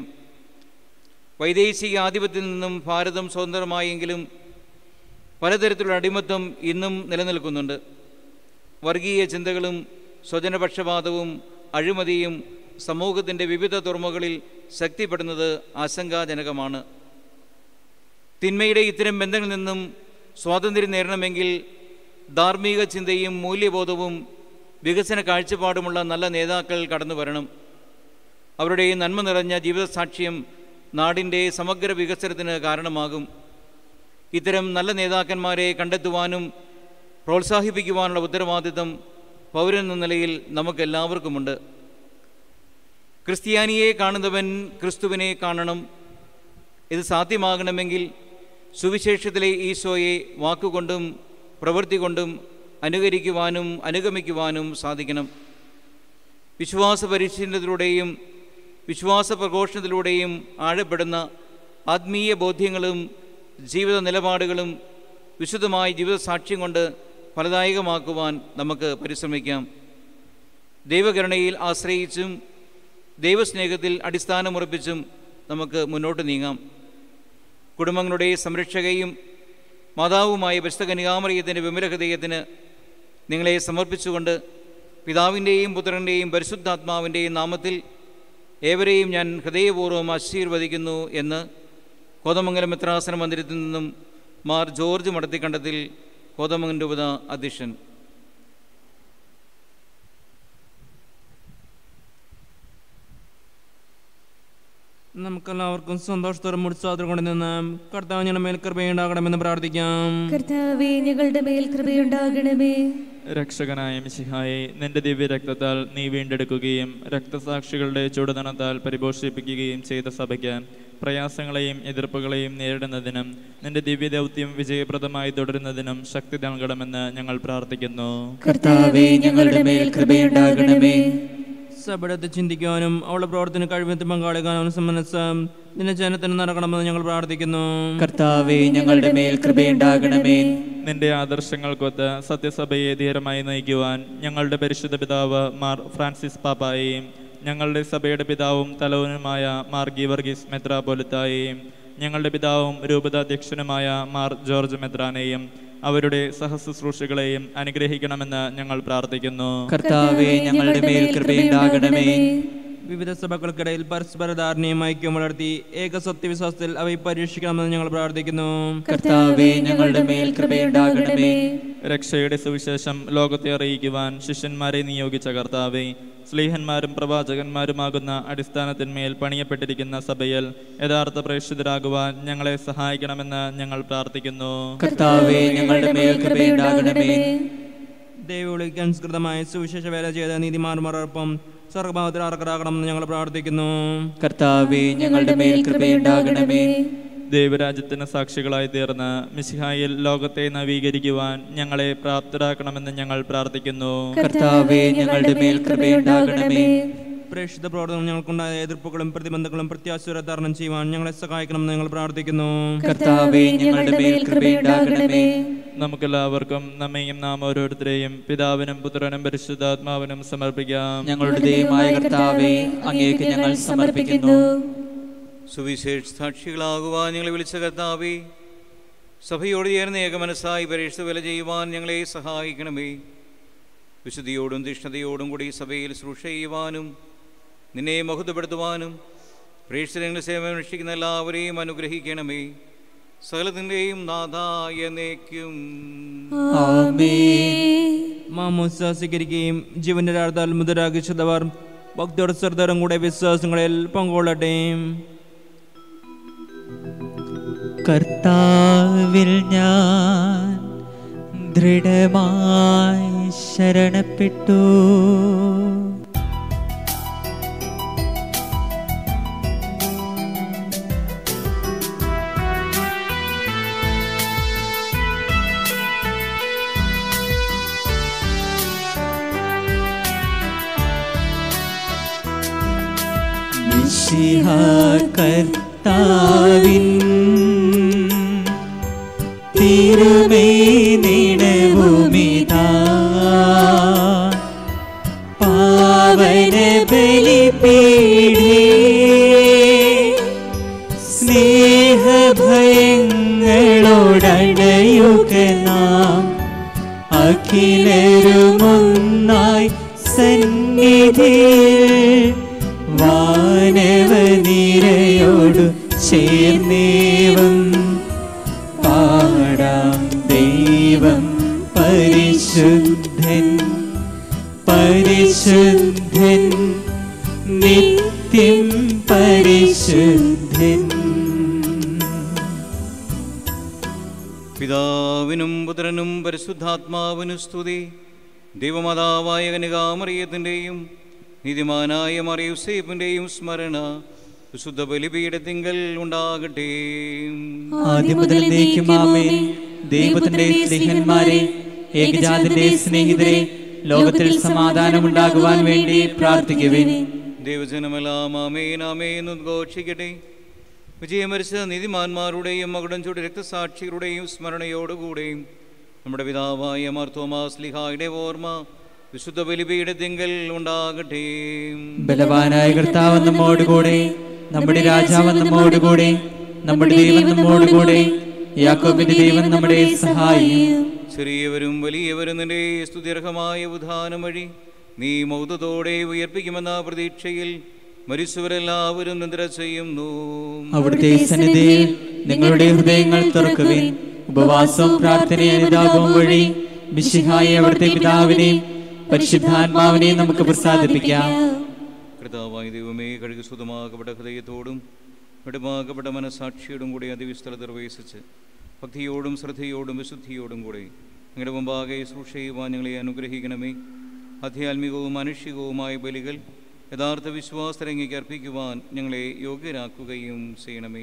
വൈദേശിക ആധിപത്യത്തിൽ നിന്നും ഭാരതം സ്വതന്ത്രമായെങ്കിലും പലതരത്തിലുള്ള അടിമത്തം ഇന്നും നിലനിൽക്കുന്നുണ്ട് വർഗീയ ചിന്തകളും സ്വജനപക്ഷപാതവും അഴിമതിയും സമൂഹത്തിൻ്റെ വിവിധ തുറമുകളിൽ ശക്തിപ്പെടുന്നത് ആശങ്കാജനകമാണ് തിന്മയുടെ ഇത്തരം ബന്ധങ്ങളിൽ നിന്നും സ്വാതന്ത്ര്യം നേടണമെങ്കിൽ ധാർമ്മിക ചിന്തയും മൂല്യബോധവും വികസന കാഴ്ചപ്പാടുമുള്ള നല്ല നേതാക്കൾ കടന്നു വരണം അവരുടെ നന്മ നിറഞ്ഞ ജീവിതസാക്ഷ്യം നാടിൻ്റെ സമഗ്ര വികസനത്തിന് കാരണമാകും ഇത്തരം നല്ല നേതാക്കന്മാരെ കണ്ടെത്തുവാനും പ്രോത്സാഹിപ്പിക്കുവാനുള്ള ഉത്തരവാദിത്തം പൗരൻ എന്ന നിലയിൽ നമുക്കെല്ലാവർക്കുമുണ്ട് ക്രിസ്ത്യാനിയെ കാണുന്നവൻ ക്രിസ്തുവിനെ കാണണം ഇത് സാധ്യമാകണമെങ്കിൽ സുവിശേഷത്തിലെ ഈശോയെ വാക്കുകൊണ്ടും പ്രവൃത്തി കൊണ്ടും അനുകരിക്കുവാനും അനുഗമിക്കുവാനും സാധിക്കണം വിശ്വാസ പരിശീലനത്തിലൂടെയും വിശ്വാസ പ്രഘോഷണത്തിലൂടെയും ആഴപ്പെടുന്ന ആത്മീയ ബോധ്യങ്ങളും ജീവിത നിലപാടുകളും വിശുദ്ധമായ ജീവിത സാക്ഷ്യം കൊണ്ട് ഫലദായകമാക്കുവാൻ നമുക്ക് പരിശ്രമിക്കാം ദൈവകരുണയിൽ ആശ്രയിച്ചും ദൈവസ്നേഹത്തിൽ അടിസ്ഥാനമുറപ്പിച്ചും നമുക്ക് മുന്നോട്ട് നീങ്ങാം കുടുംബങ്ങളുടെ സംരക്ഷകയും മാതാവുമായ പരിശുദ്ധ വിമലഹൃദയത്തിന് നിങ്ങളെ സമർപ്പിച്ചുകൊണ്ട് പിതാവിൻ്റെയും പുത്രൻ്റെയും പരിശുദ്ധാത്മാവിൻ്റെയും നാമത്തിൽ ഏവരെയും ഞാൻ ഹൃദയപൂർവ്വം ആശീർവദിക്കുന്നു എന്ന് കോതമംഗലം മിത്രാസന മന്ദിരത്തിൽ നിന്നും മാർ ജോർജ് മടത്തിക്കണ്ടത്തിൽ കോതമംഗലം രൂപത അധ്യക്ഷൻ നമുക്കെല്ലാവർക്കും സന്തോഷത്തോടെ മുടിച്ചാത്രം കൊണ്ട് നിന്ന് കർത്താവ് ഞങ്ങളുടെ മേൽ കൃപയുണ്ടാകണമെന്ന് പ്രാർത്ഥിക്കാം കർത്താവേ ഞങ്ങളുടെ മേൽ കൃപയുണ്ടാകണമേ രക്ഷകനായ മിശിഹായെ നിന്റെ ദിവ്യ രക്തത്താൽ നീ വീണ്ടെടുക്കുകയും രക്തസാക്ഷികളുടെ ചുടുതണത്താൽ പരിപോഷിപ്പിക്കുകയും ചെയ്ത സഭയ്ക്ക് പ്രയാസങ്ങളെയും എതിർപ്പുകളെയും നേരിടുന്നതിനും നിന്റെ ദിവ്യ ദൗത്യം വിജയപ്രദമായി തുടരുന്നതിനും ശക്തി നൽകണമെന്ന് ഞങ്ങൾ പ്രാർത്ഥിക്കുന്നു കർത്താവേ ഞങ്ങളുടെ മേൽ കൃപയുണ്ടാകണമേ സഭടത്ത് ചിന്തിക്കാനും അവളുടെ പ്രവർത്തന കഴിവത്ത് പങ്കാളിക്കാനും സംബന്ധിച്ച് നിന്റെ ജനത്തിന് നടക്കണമെന്ന് ഞങ്ങൾ പ്രാർത്ഥിക്കുന്നു കർത്താവേ ഞങ്ങളുടെ മേൽ കൃപയുണ്ടാകണമേ നിന്റെ ആദർശങ്ങൾക്കൊത്ത് സത്യസഭയെ ധീരമായി നയിക്കുവാൻ ഞങ്ങളുടെ പരിശുദ്ധ പിതാവ് മാർ ഫ്രാൻസിസ് പാപ്പായെയും ഞങ്ങളുടെ സഭയുടെ പിതാവും തലവനുമായ മാർ ഗീവർഗീസ് മെത്രാപോലിത്തായെയും ഞങ്ങളുടെ പിതാവും രൂപതാധ്യക്ഷനുമായ മാർ ജോർജ് മെത്രാനെയും അവരുടെ സഹശുശ്രൂഷകളെയും അനുഗ്രഹിക്കണമെന്ന് ഞങ്ങൾ പ്രാർത്ഥിക്കുന്നു കർത്താവേ ഞങ്ങളുടെ മേൽ കൃപയുണ്ടാകണമേ വിവിധ സഭകൾക്കിടയിൽ പരസ്പര ധാരണയും ഐക്യം വളർത്തി ഏക സത്യവിശ്വാസത്തിൽ അവയെ പരീക്ഷിക്കണമെന്ന് ഞങ്ങൾ പ്രാർത്ഥിക്കുന്നു കർത്താവേ ഞങ്ങളുടെ മേൽ കൃപയുണ്ടാകണമേ രക്ഷയുടെ സുവിശേഷം ലോകത്തെ അറിയിക്കുവാൻ ശിഷ്യന്മാരെ നിയോഗിച്ച കർത്താവെ സ്ലീഹന്മാരും പ്രവാചകന്മാരുമാകുന്ന അടിസ്ഥാനത്തിന്മേൽ പണിയപ്പെട്ടിരിക്കുന്ന സഭയിൽ യഥാർത്ഥ പ്രേക്ഷിതരാകുവാൻ ഞങ്ങളെ സഹായിക്കണമെന്ന് ഞങ്ങൾ പ്രാർത്ഥിക്കുന്നു കർത്താവേ ഞങ്ങളുടെ മേൽ കൃപയുണ്ടാകണമേ ദൈവവിളിക്ക് അനുസൃതമായ സുവിശേഷ വേല ചെയ്ത നീതിമാന്മാരോടൊപ്പം സ്വർഗഭാവത്തിൽ അർഹരാകണമെന്ന് ഞങ്ങൾ പ്രാർത്ഥിക്കുന്നു കർത്താവേ ഞങ്ങളുടെ മേൽ കൃപയുണ്ടാകണമേ ദൈവരാജ്യത്തിന് സാക്ഷികളായി തീർന്ന് മിശിഹായിൽ ലോകത്തെ നവീകരിക്കുവാൻ ഞങ്ങളെ പ്രാപ്തരാക്കണമെന്ന് ഞങ്ങൾ പ്രാർത്ഥിക്കുന്നു കർത്താവേ ഞങ്ങളുടെ മേൽ കൃപയുണ്ടാകണമേ പ്രേക്ഷിത പ്രവർത്തനം ഞങ്ങൾക്കുണ്ടായ എതിർപ്പുകളും പ്രതിബന്ധങ്ങളും പ്രത്യാശയോടെ തരണം ചെയ്യുവാൻ ഞങ്ങളെ സഹായിക്കണമെന്ന് ഞങ്ങൾ പ്രാർത്ഥിക്കുന്നു കർത്താവേ ഞങ്ങളുടെ മേൽ കൃപയുണ്ടാകണമേ നമുക്കെല്ലാവർക്കും നമ്മയും നാം ഓരോരുത്തരെയും പിതാവിനും പുത്രനും പരിശുദ്ധാത്മാവിനും സമർപ്പിക്കാം ഞങ്ങളുടെ ദൈവമായ കർത്താവേ അങ്ങേക്ക് ഞങ്ങൾ സമർപ്പിക്കുന്നു സുവിശേഷ സാക്ഷികളാകുവാൻ ഞങ്ങളെ വിളിച്ച കർത്താവേ സഭയോട് ചേർന്ന് ഏകമനസ്സായി പരീക്ഷ വില ചെയ്യുവാൻ ഞങ്ങളെ സഹായിക്കണമേ വിശുദ്ധിയോടും തീഷ്ണതയോടും കൂടി സഭയിൽ ശുശ്രൂഷ ചെയ്യുവാനും നിന്നെ മഹത്വപ്പെടുത്തുവാനും പ്രേക്ഷകരുടെ സേവനം അനുഷ്ഠിക്കുന്ന എല്ലാവരെയും അനുഗ്രഹിക്കണമേ സകലത്തിൻ്റെയും നാഥായ നേക്കും ആമേൻ മാമോസ സ്വീകരിക്കുകയും ജീവന്റെ രാഴ്ത്താൽ മുതലാകിച്ചതവർ ഭക്തിയോട് ശ്രദ്ധരും കൂടെ വിശ്വാസങ്ങളിൽ പങ്കുകൊള്ളട്ടെ കർത്താവിൽ ഞാൻ ദൃഢമായി ശരണപ്പെട്ടു മിശിഹ കർത്താവിൻ തിരുമേ നിണവുമിതാ പാവന ബലിപീഠേ സ്നേഹഭയങ്ങളോടണയുക നാം അഖിലരുമൊന്നായി സന്നിധിയിൽ വാനവനിരയോടു ചേർന്നേവം പാടാം ദൈവം പരിശുദ്ധൻ പരിശുദ്ധൻ നിത്യം പരിശുദ്ധൻ പിതാവിനും പുത്രനും പരിശുദ്ധാത്മാവിനും സ്തുതി ദൈവമാതാവായ കനികാമറിയത്തിൻ്റെയും നീതിമാനായ മറിയുസേഫിൻ്റെയും സ്മരണ വിശുദ്ധ ബലിപീഠത്തിങ്കൽ ഉണ്ടാകട്ടെ ആദ്യം മുതൽ നീക്കും ആമേൻ ദൈവത്തിന്റെ സ്നേഹന്മാരെ ഏകജാതിന്റെ സ്നേഹിതരെ ലോകത്തിൽ സമാധാനമുണ്ടാകുവാൻ വേണ്ടി പ്രാർത്ഥിക്കുവിൻ ദൈവജനമെല്ലാം ആമേൻ ആമേൻ ഉദ്ഘോഷിക്കട്ടെ വിജയമരിച്ച നീതിമാന്മാരുടെയും മകുടം ചൂട് രക്തസാക്ഷികളുടെയും സ്മരണയോടുകൂടെയും നമ്മുടെ പിതാവായ മാർത്തോമാസ് ലിഹായുടെ ഓർമ്മ വിശുദ്ധ ബലിപീഠത്തിങ്കൽ ഉണ്ടാകട്ടെ ബലവാനായ കർത്താവ് നമ്മോടുകൂടെ നമ്മുടെ രാജാവ് നമ്മോടുകൂടെ നമ്മുടെ ദൈവം നമ്മോടുകൂടെ യാക്കോബിന്റെ ദൈവം നമ്മുടെ സഹായിയും ചെറിയവരും വലിയവരും നിന്റെ സ്തുതിർഹമായ ഉദാനം വഴി നീ മൗതത്തോടെ ഉയർപ്പിക്കുമെന്ന പ്രതീക്ഷയിൽ മരിച്ചവരെല്ലാവരും നിദ്ര ചെയ്യുന്നു അവിടുത്തെ സന്നിധിയിൽ നിങ്ങളുടെ ഹൃദയങ്ങൾ തുറക്കുവിൻ ഉപവാസവും പ്രാർത്ഥനയും അനുതാപവും വഴി മിശിഹായെ അവിടുത്തെ പിതാവിനെയും പരിശുദ്ധാത്മാവിനെയും നമുക്ക് പ്രസാദിപ്പിക്കാം കർത്താവായ ദൈവമേ കഴുകി സുതമാകപ്പെട്ട ഹൃദയത്തോടും വെടുമാകപ്പെട്ട മനസാക്ഷിയോടും കൂടി അതിവിസ്ഥലത്ത് നിർവഹിച്ച് ഭക്തിയോടും ശ്രദ്ധയോടും വിശുദ്ധിയോടും കൂടി നിങ്ങളുടെ മുമ്പാകെ ശുശ്രൂഷ ചെയ്യുവാൻ ഞങ്ങളെ അനുഗ്രഹിക്കണമേ ആധ്യാത്മികവും മാനുഷികവുമായ ബലികൾ യഥാർത്ഥ വിശ്വാസരംഗിക്ക് അർപ്പിക്കുവാൻ ഞങ്ങളെ യോഗ്യരാക്കുകയും ചെയ്യണമേ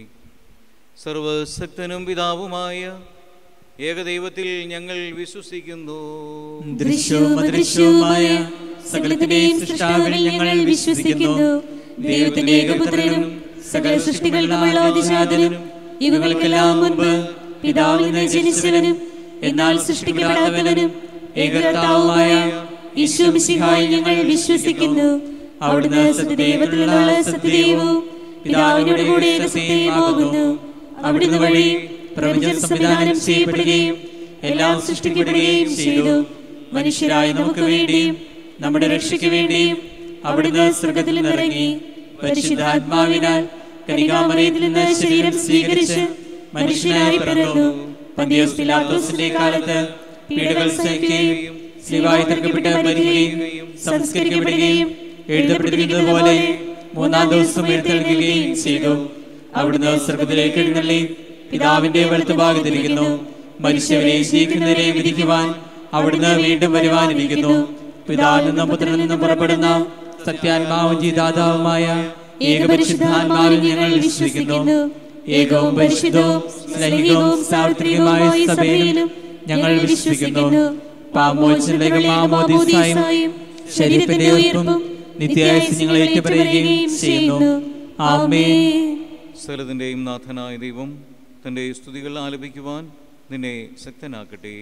സർവശക്തനും പിതാവുമായ ഏകദൈവത്തിൽ ഞങ്ങൾ വിശ്വസിക്കുന്നു ദൃശ്യവും അദൃശ്യവുമായ സകലത്തിന്റെയും സൃഷ്ടാവിൽ ഞങ്ങൾ വിശ്വസിക്കുന്നു ദൈവത്തിന്റെ ഏകപുത്രനും സകല സൃഷ്ടികളിലുമുള്ള അതിജാതനും യുഗങ്ങൾക്കെല്ലാം മുൻപ് പിതാവിൽ നിന്ന് ജനിച്ചവനും എന്നാൽ സൃഷ്ടിക്കപ്പെടാത്തവനും ഏകർത്താവുമായ ഈശോ മിശിഹായിൽ ഞങ്ങൾ വിശ്വസിക്കുന്നു അവിടുന്ന് സത്യദൈവത്തിലുള്ള സത്യദൈവവും പിതാവിനോട് കൂടെ ഏകസത്യമാകുന്നു അവിടുന്ന് വഴി പ്രപഞ്ചം സംവിധാനം ചെയ്യപ്പെടുകയും എല്ലാം സൃഷ്ടിക്കപ്പെടുകയും ചെയ്തു മനുഷ്യരായ നമുക്ക് വേണ്ടിയും നമ്മുടെ രക്ഷയ്ക്ക് വേണ്ടിയും അവിടുന്ന് സ്വർഗത്തിൽ നിന്നിറങ്ങി പരിശുദ്ധാത്മാവിനാൽ കനികാമറയത്തിൽ നിന്ന് ശരീരം സ്വീകരിച്ച് മനുഷ്യനായി പിറന്നു പന്തിയോസ് പിലാത്തോസിന്റെ കാലത്ത് പീഡകൾ സഹിക്കുകയും ശിവായി തീർക്കപ്പെട്ട് മരിക്കുകയും സംസ്കരിക്കപ്പെടുകയും എഴുതപ്പെട്ടിരിക്കുന്നത് പോലെ മൂന്നാം ദിവസം ഉയർത്തെഴുതുകയും ചെയ്തു അവിടുന്ന് സ്വർഗത്തിലേക്ക് എഴുന്നള്ളി പിതാവിന്റെ വലത്തുഭാഗത്തിരിക്കുന്നു മനുഷ്യവരെ ജീവിക്കുന്നവരെ വിധിക്കുവാൻ അവിടുന്ന് വീണ്ടും വരുവാനിരിക്കുന്നു പിതാവിൽ നിന്നും പുത്രനിൽ നിന്നും പുറപ്പെടുന്ന സത്യാത്മാവും ജീതാതാവുമായ ഏകപരിശുദ്ധാത്മാവിൽ ഞങ്ങൾ വിശ്വസിക്കുന്നു ഏകവും പരിശുദ്ധവും സ്നേഹികവും സാർവത്രികമായ സഭയിലും ഞങ്ങൾ വിശ്വസിക്കുന്നു പാമോചനയുടെ മാമോദിസായും ശരീരത്തിന്റെ ഉയർപ്പും നിത്യായുസ് ഞങ്ങൾ ഏറ്റുപറയുകയും ചെയ്യുന്നു ആമേൻ സകലത്തിൻ്റെയും നാഥനായ ദൈവം തൻ്റെ സ്തുതികൾ ആലപിക്കുവാൻ നിന്നെ ശക്തനാക്കട്ടെ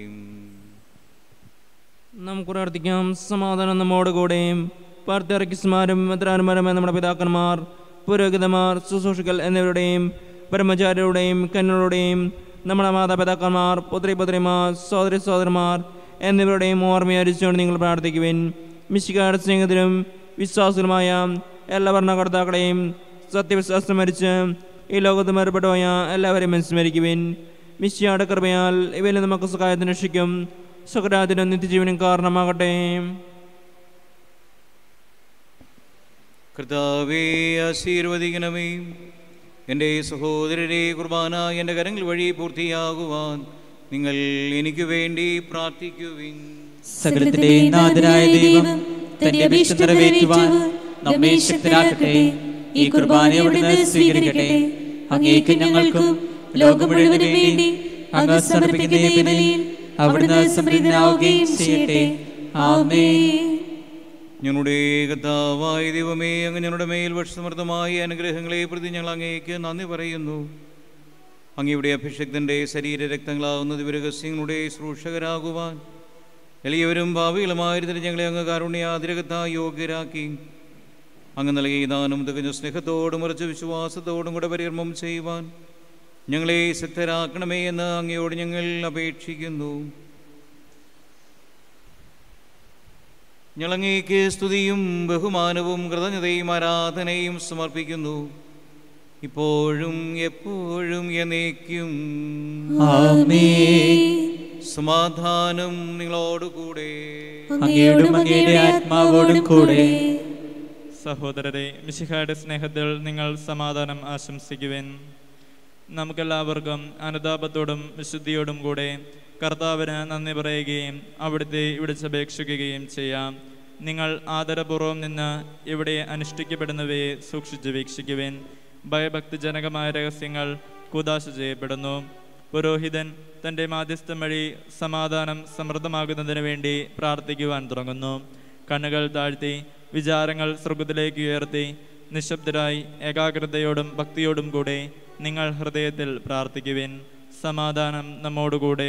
നമുക്ക് പ്രാർത്ഥിക്കാം സമാധാനം നമ്മോട് കൂടെയും പാർത്തിറക്കിസ്മാരും മെത്രാന്മാരുമായ നമ്മുടെ പിതാക്കന്മാർ പുരോഹിതന്മാർ ശുശ്രൂഷികൾ എന്നിവരുടെയും ബ്രഹ്മചാരികളുടെയും കന്യകളുടെയും നമ്മുടെ മാതാപിതാക്കന്മാർ പുത്രി പുത്രിമാർ സഹോദരി സഹോദരന്മാർ എന്നിവരുടെയും ഓർമ്മയരിച്ചുകൊണ്ട് നിങ്ങൾ പ്രാർത്ഥിക്കുവിൻ മിശികാരുടെ സ്നേഹത്തിലും വിശ്വാസത്തിലുമായ എല്ലാ ഭരണകർത്താക്കളെയും സത്യവിശ്വാസം മരിച്ച് ഈ ലോകത്ത് മറുപടിയായ എല്ലാവരെയും സ്മരിക്കുവിൻ മിശിയാടെ കൃപയാൽ ഇവയിൽ നമുക്ക് സഹായത്തിന് രക്ഷിക്കും സുഖരാതിനും നിത്യജീവനും കാരണമാകട്ടെ കർത്താവേ ആശീർവദിക്കണമേ എൻ്റെ സഹോദരരെ കുർബാന എൻ്റെ കരങ്ങൾ വഴി പൂർത്തിയാകുവാൻ നിങ്ങൾ എനിക്ക് വേണ്ടി പ്രാർത്ഥിക്കുവിൻ സകലത്തിന്റെ നാഥനായ ദൈവം തന്റെ അഭീഷ്ട നിറവേറ്റുവാൻ നമ്മെ ശക്തരാക്കട്ടെ ഈ കുർബാന അവിടുന്ന് സ്വീകരിക്കട്ടെ അങ്ങേക്ക് ഞങ്ങൾക്കും ലോകം മുഴുവനും വേണ്ടി അങ്ങ് സമർപ്പിക്കുന്ന ഈ ബലിയിൽ അവിടുന്ന് സമൃദ്ധനാവുകയും ചെയ്യട്ടെ ആമേൻ ഞങ്ങളുടെ കർത്താവായ ദൈവമേ അങ്ങ് ഞങ്ങളുടെ മേൽ വക്ഷസമൃദ്ധമായ അനുഗ്രഹങ്ങളെ പ്രതി ഞങ്ങൾ അങ്ങേക്ക് നന്ദി പറയുന്നു അങ്ങയുടെ അഭിഷക്തൻ്റെ ശരീര രക്തങ്ങളാവുന്ന ദിവരഹസ്യങ്ങളുടെ ശുശ്രൂഷകരാകുവാൻ എളിയവരും ഭാവികളുമായിരുന്നിട്ട് ഞങ്ങളെ അങ്ങ് കാരുണ്യാതിരകത്തായി യോഗ്യരാക്കി അങ്ങ് നൽകിയ ദാനം തികഞ്ഞ സ്നേഹത്തോടും ഉറച്ച വിശ്വാസത്തോടും കൂടെ പരികർമ്മം ചെയ്യുവാൻ ഞങ്ങളെ ശക്തരാക്കണമേ എന്ന് അങ്ങയോട് ഞങ്ങൾ അപേക്ഷിക്കുന്നു ഞങ്ങളങ്ങേക്ക് സ്തുതിയും ബഹുമാനവും കൃതജ്ഞതയും ആരാധനയും സമർപ്പിക്കുന്നു ഇപ്പോഴും എപ്പോഴും എന്നേക്കും ആമേൻ സമാധാനം നിങ്ങളോടുകൂടെ അങ്ങയോടും അങ്ങയുടെ ആത്മാവോടും കൂടെ സഹോദരരെ മിശിഹായുടെ സ്നേഹത്തിൽ നിങ്ങൾ സമാധാനം ആശംസിക്കുവിൻ നമുക്കെല്ലാവർക്കും അനുതാപത്തോടും വിശുദ്ധിയോടും കൂടെ കർത്താവിന് നന്ദി പറയുകയും അവിടുത്തെ വിളിച്ചപേക്ഷിക്കുകയും ചെയ്യാം നിങ്ങൾ ആദരപൂർവ്വം നിന്ന് ഇവിടെ അനുഷ്ഠിക്കപ്പെടുന്നവയെ സൂക്ഷിച്ചു വീക്ഷിക്കുവിൻ ഭയഭക്തിജനകമായ രഹസ്യങ്ങൾ കുദാശ ചെയ്യപ്പെടുന്നു പുരോഹിതൻ തൻ്റെ മാധ്യസ്ഥം വഴി സമാധാനം സമൃദ്ധമാകുന്നതിന് വേണ്ടി പ്രാർത്ഥിക്കുവാൻ തുടങ്ങുന്നു കണ്ണുകൾ താഴ്ത്തി വിചാരങ്ങൾ സ്വർഗത്തിലേക്ക് ഉയർത്തി നിശബ്ദരായി ഏകാഗ്രതയോടും ഭക്തിയോടും കൂടെ നിങ്ങൾ ഹൃദയത്തിൽ പ്രാർത്ഥിക്കുവിൻ സമാധാനം നമ്മോടുകൂടെ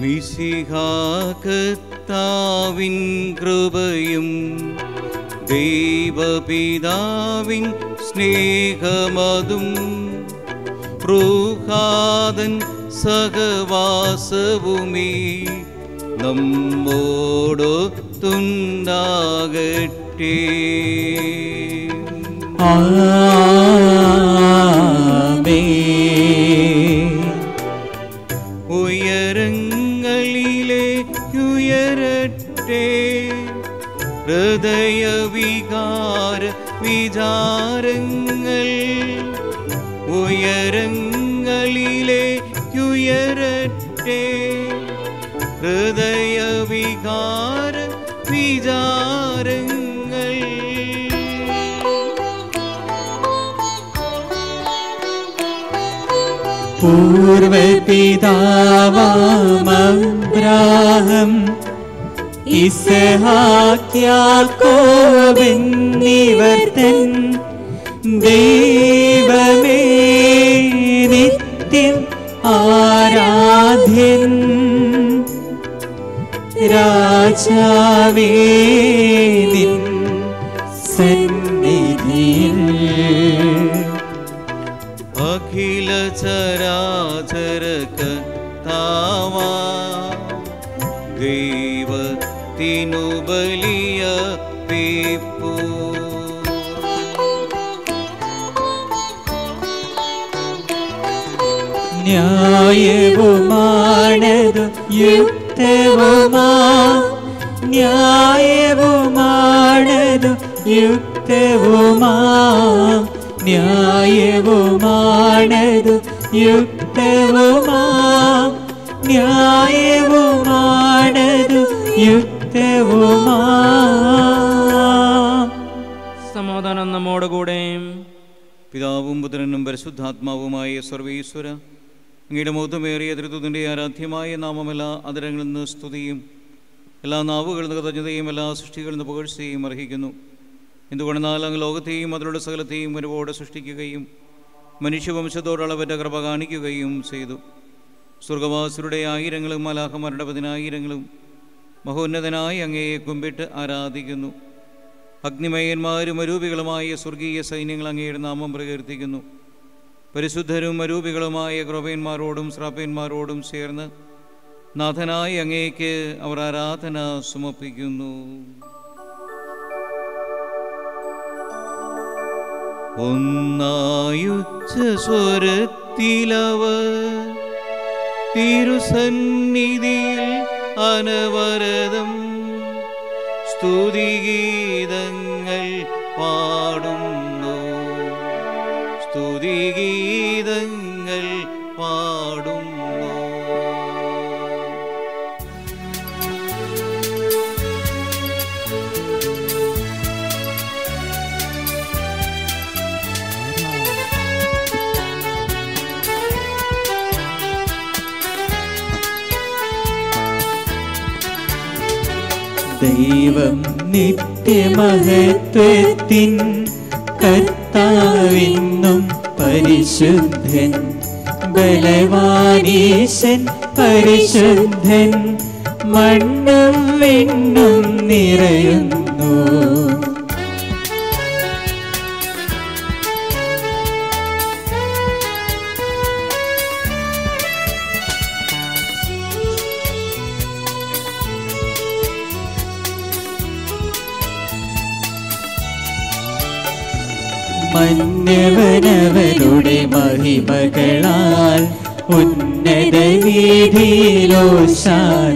മിശിഹാകത്താവിൻ കൃപയും ദൈവപിതാവിൻ സ്നേഹമതും റൂഹാദൻ സഹവാസവുമീ നമ്മോടൊത്തുണ്ടാകട്ടെ ഉയരങ്ങളിലേക്കുയരട്ടെ ഹൃദയവികാര വിചാരങ്ങൾ ഉയരങ്ങളിലേക്കുയരട്ടെ ഹൃദയവികാര വിചാരങ്ങൾ പൂർവപിതാവാമബ്രാഹം ഇസഹാക്യാക്കോബെന്നിവർ തൻ ദൈവമേ നിത്യം ആരാധ്യൻ രാജാവേ നിൻ സന്നിധിയിൽ അഖില ചരാചരക താവാ ദൈവത്തിനു ബലിയ പീപ്പൂ ന്യായവുമാണതു യുക്തവുമാ ന്യായവുമാണതു യുക്തവുമാ ന്യായവുമാണതു യുക്തവുമാ ന്യായവുമാണതു യുക്തവുമാ സമാധാനം നമ്മോട് കൂടെയും പിതാവും പുത്രനും പരിശുദ്ധാത്മാവുമായ സർവീശ്വര അങ്ങയുടെ മൗതമേറിയ ത്രിത്വത്തിൻ്റെ ആരാധ്യമായ നാമമെല്ലാ അതിരങ്ങളിൽ നിന്ന് സ്തുതിയും എല്ലാ നാവുകളിൽ നിന്ന് കൃതജ്ഞതയും എല്ലാ സൃഷ്ടികളിൽ നിന്ന് പുകഴ്ചയും അർഹിക്കുന്നു എന്തുകൊണ്ടെന്നാൽ അങ്ങ് ലോകത്തെയും അതിലുള്ള സകലത്തെയും ഒരുപോടെ സൃഷ്ടിക്കുകയും മനുഷ്യവംശത്തോട് അളവറ്റ കൃപ കാണിക്കുകയും ചെയ്തു സ്വർഗവാസുരുടെ ആയിരങ്ങളും മലാഹമാരുടെ പതിനായിരങ്ങളും മഹോന്നതനായി അങ്ങയെ കുമ്പിട്ട് ആരാധിക്കുന്നു അഗ്നിമയന്മാരും അരൂപികളുമായ സ്വർഗീയ സൈന്യങ്ങൾ അങ്ങയുടെ നാമം പ്രകീർത്തിക്കുന്നു പരിശുദ്ധരും അരൂപികളുമായ ക്രോപയന്മാരോടും ശ്രാപ്പയന്മാരോടും ചേർന്ന് നാഥനായി അങ്ങേക്ക് അവർ ആരാധന സമർപ്പിക്കുന്നു ഒന്നായുച്ച സ്വരത്തിലവർ തിരുസന്നിധിയിൽ അനവരതം സ്തുതിഗീതങ്ങൾ പാടുന്നു സ്തുതിഗീതങ്ങൾ പാടുന്നു ദൈവം നിത്യമഹത്വത്തിൻ കർത്താവിന്നും പരിശുദ്ധൻ ബലവാനീശൻ പരിശുദ്ധൻ മണ്ണും വിണ്ണും നിറയുന്നു മന്നവനവനുടെ മഹിമകളാൽ ഉന്നത വീതിയിലോശാന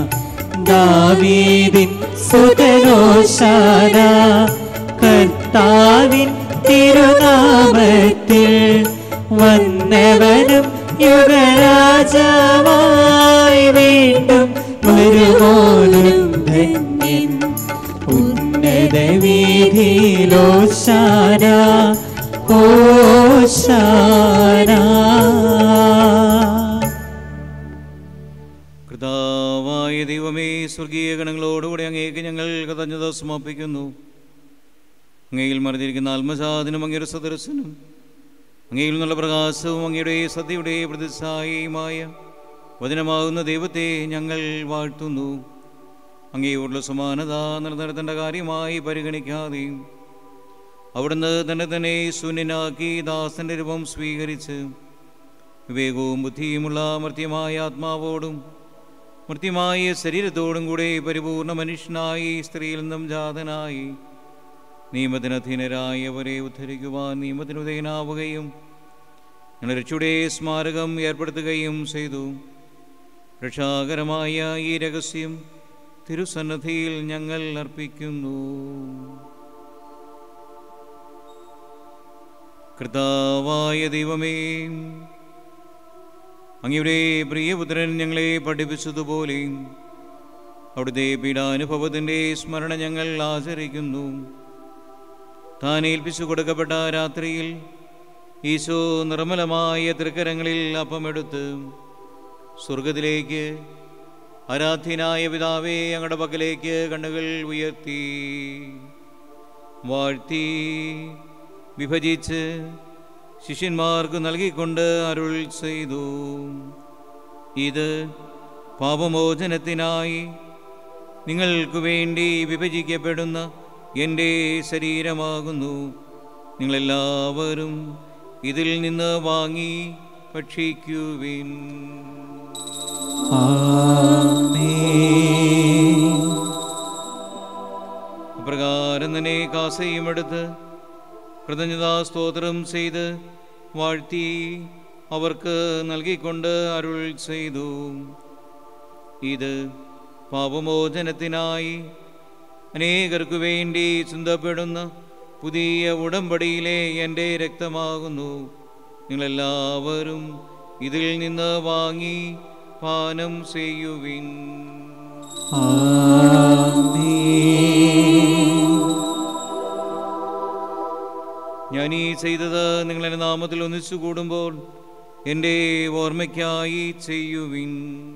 ദാവീദിൻ സുതനോശാന കർത്താവിൻ തിരുനാമത്തിൽ വന്നവനും യുഗരാജാവായി വീണ്ടും വരുമോനും ധന്യൻ ഉന്നത വീതിയിലോശാന ഓശാന കർത്താവായ ദൈവമേ സ്വർഗീയ ഗണങ്ങളോടുകൂടി അങ്ങേക്ക് ഞങ്ങൾ കഥഞ്ഞത സമർപ്പിക്കുന്നു അങ്ങയിൽ മറിഞ്ഞിരിക്കുന്ന ആത്മസാധനം അങ്ങയുടെ സദർശനും അങ്ങയിൽ നിന്നുള്ള പ്രകാശവും അങ്ങയുടെ സത്യയുടെ പ്രതിസായിയുമായ വചനമാകുന്ന ദൈവത്തെ ഞങ്ങൾ വാഴ്ത്തുന്നു അങ്ങേയോടുള്ള സമാനത നിലനിർത്തേണ്ട കാര്യമായി പരിഗണിക്കാതെയും അവിടുന്ന് തന്നെ തന്നെ ശൂന്യനാക്കി ദാസന്റെ രൂപം സ്വീകരിച്ച് വിവേകവും ബുദ്ധിയുമുള്ള മർത്യമായ ആത്മാവോടും മൃത്യമായ ശരീരത്തോടും കൂടെ പരിപൂർണ മനുഷ്യനായി സ്ത്രീയിൽ നിന്നും ജാതനായി നിയമത്തിനധീനരായവരെ ഉദ്ധരിക്കുവാൻ നിയമത്തിനുദയനാവുകയും ഞങ്ങൾ രക്ഷയുടെ സ്മാരകം ഏർപ്പെടുത്തുകയും ചെയ്തു രക്ഷാകരമായ ഈ രഹസ്യം തിരുസന്നധിയിൽ ഞങ്ങൾ അർപ്പിക്കുന്നു കർത്താവായ ദൈവമേ അങ്ങയുടെ പ്രിയപുത്രൻ ഞങ്ങളെ പഠിപ്പിച്ചതുപോലെ അവിടുത്തെ പീഡാനുഭവത്തിൻ്റെ സ്മരണ ഞങ്ങൾ ആചരിക്കുന്നു താൻ ഏൽപ്പിച്ചു കൊടുക്കപ്പെട്ട രാത്രിയിൽ ഈശോ നിർമ്മലമായ തൃക്കരങ്ങളിൽ അപ്പമെടുത്ത് സ്വർഗത്തിലേക്ക് ആരാധ്യനായ പിതാവേ ഞങ്ങളുടെ പക്കലേക്ക് കണ്ണുകൾ ഉയർത്തി വാഴ്ത്തി വിഭജിച്ച് ശിഷ്യന്മാർക്ക് നൽകിക്കൊണ്ട് അരുൾ ചെയ്തു ഇത് പാപമോചനത്തിനായി നിങ്ങൾക്ക് വേണ്ടി വിഭജിക്കപ്പെടുന്ന എൻ്റെ ശരീരമാകുന്നു നിങ്ങളെല്ലാവരും ഇതിൽ നിന്ന് വാങ്ങി ഭക്ഷിക്കുവിൻ അപ്രകാരം തന്നെ കാസയും എടുത്ത് കൃതജ്ഞതാ സ്തോത്രം ചെയ്ത് വാഴ്ത്തി അവർക്ക് നൽകിക്കൊണ്ട് അരുൾ ചെയ്തു ഇത് പാപമോചനത്തിനായി അനേകർക്കു വേണ്ടി ചിന്തപ്പെടുന്ന പുതിയ ഉടമ്പടിയിലെ എൻ്റെ രക്തമാകുന്നു നിങ്ങളെല്ലാവരും ഇതിൽ നിന്ന് വാങ്ങി പാനം ചെയ്യുവിൻ ഞാൻ ഈ ചെയ്തത് നിങ്ങളുടെ നാമത്തിൽ ഒന്നിച്ചു കൂടുമ്പോൾ എൻ്റെ ഓർമ്മയ്ക്കായി ചെയ്യുവിൻ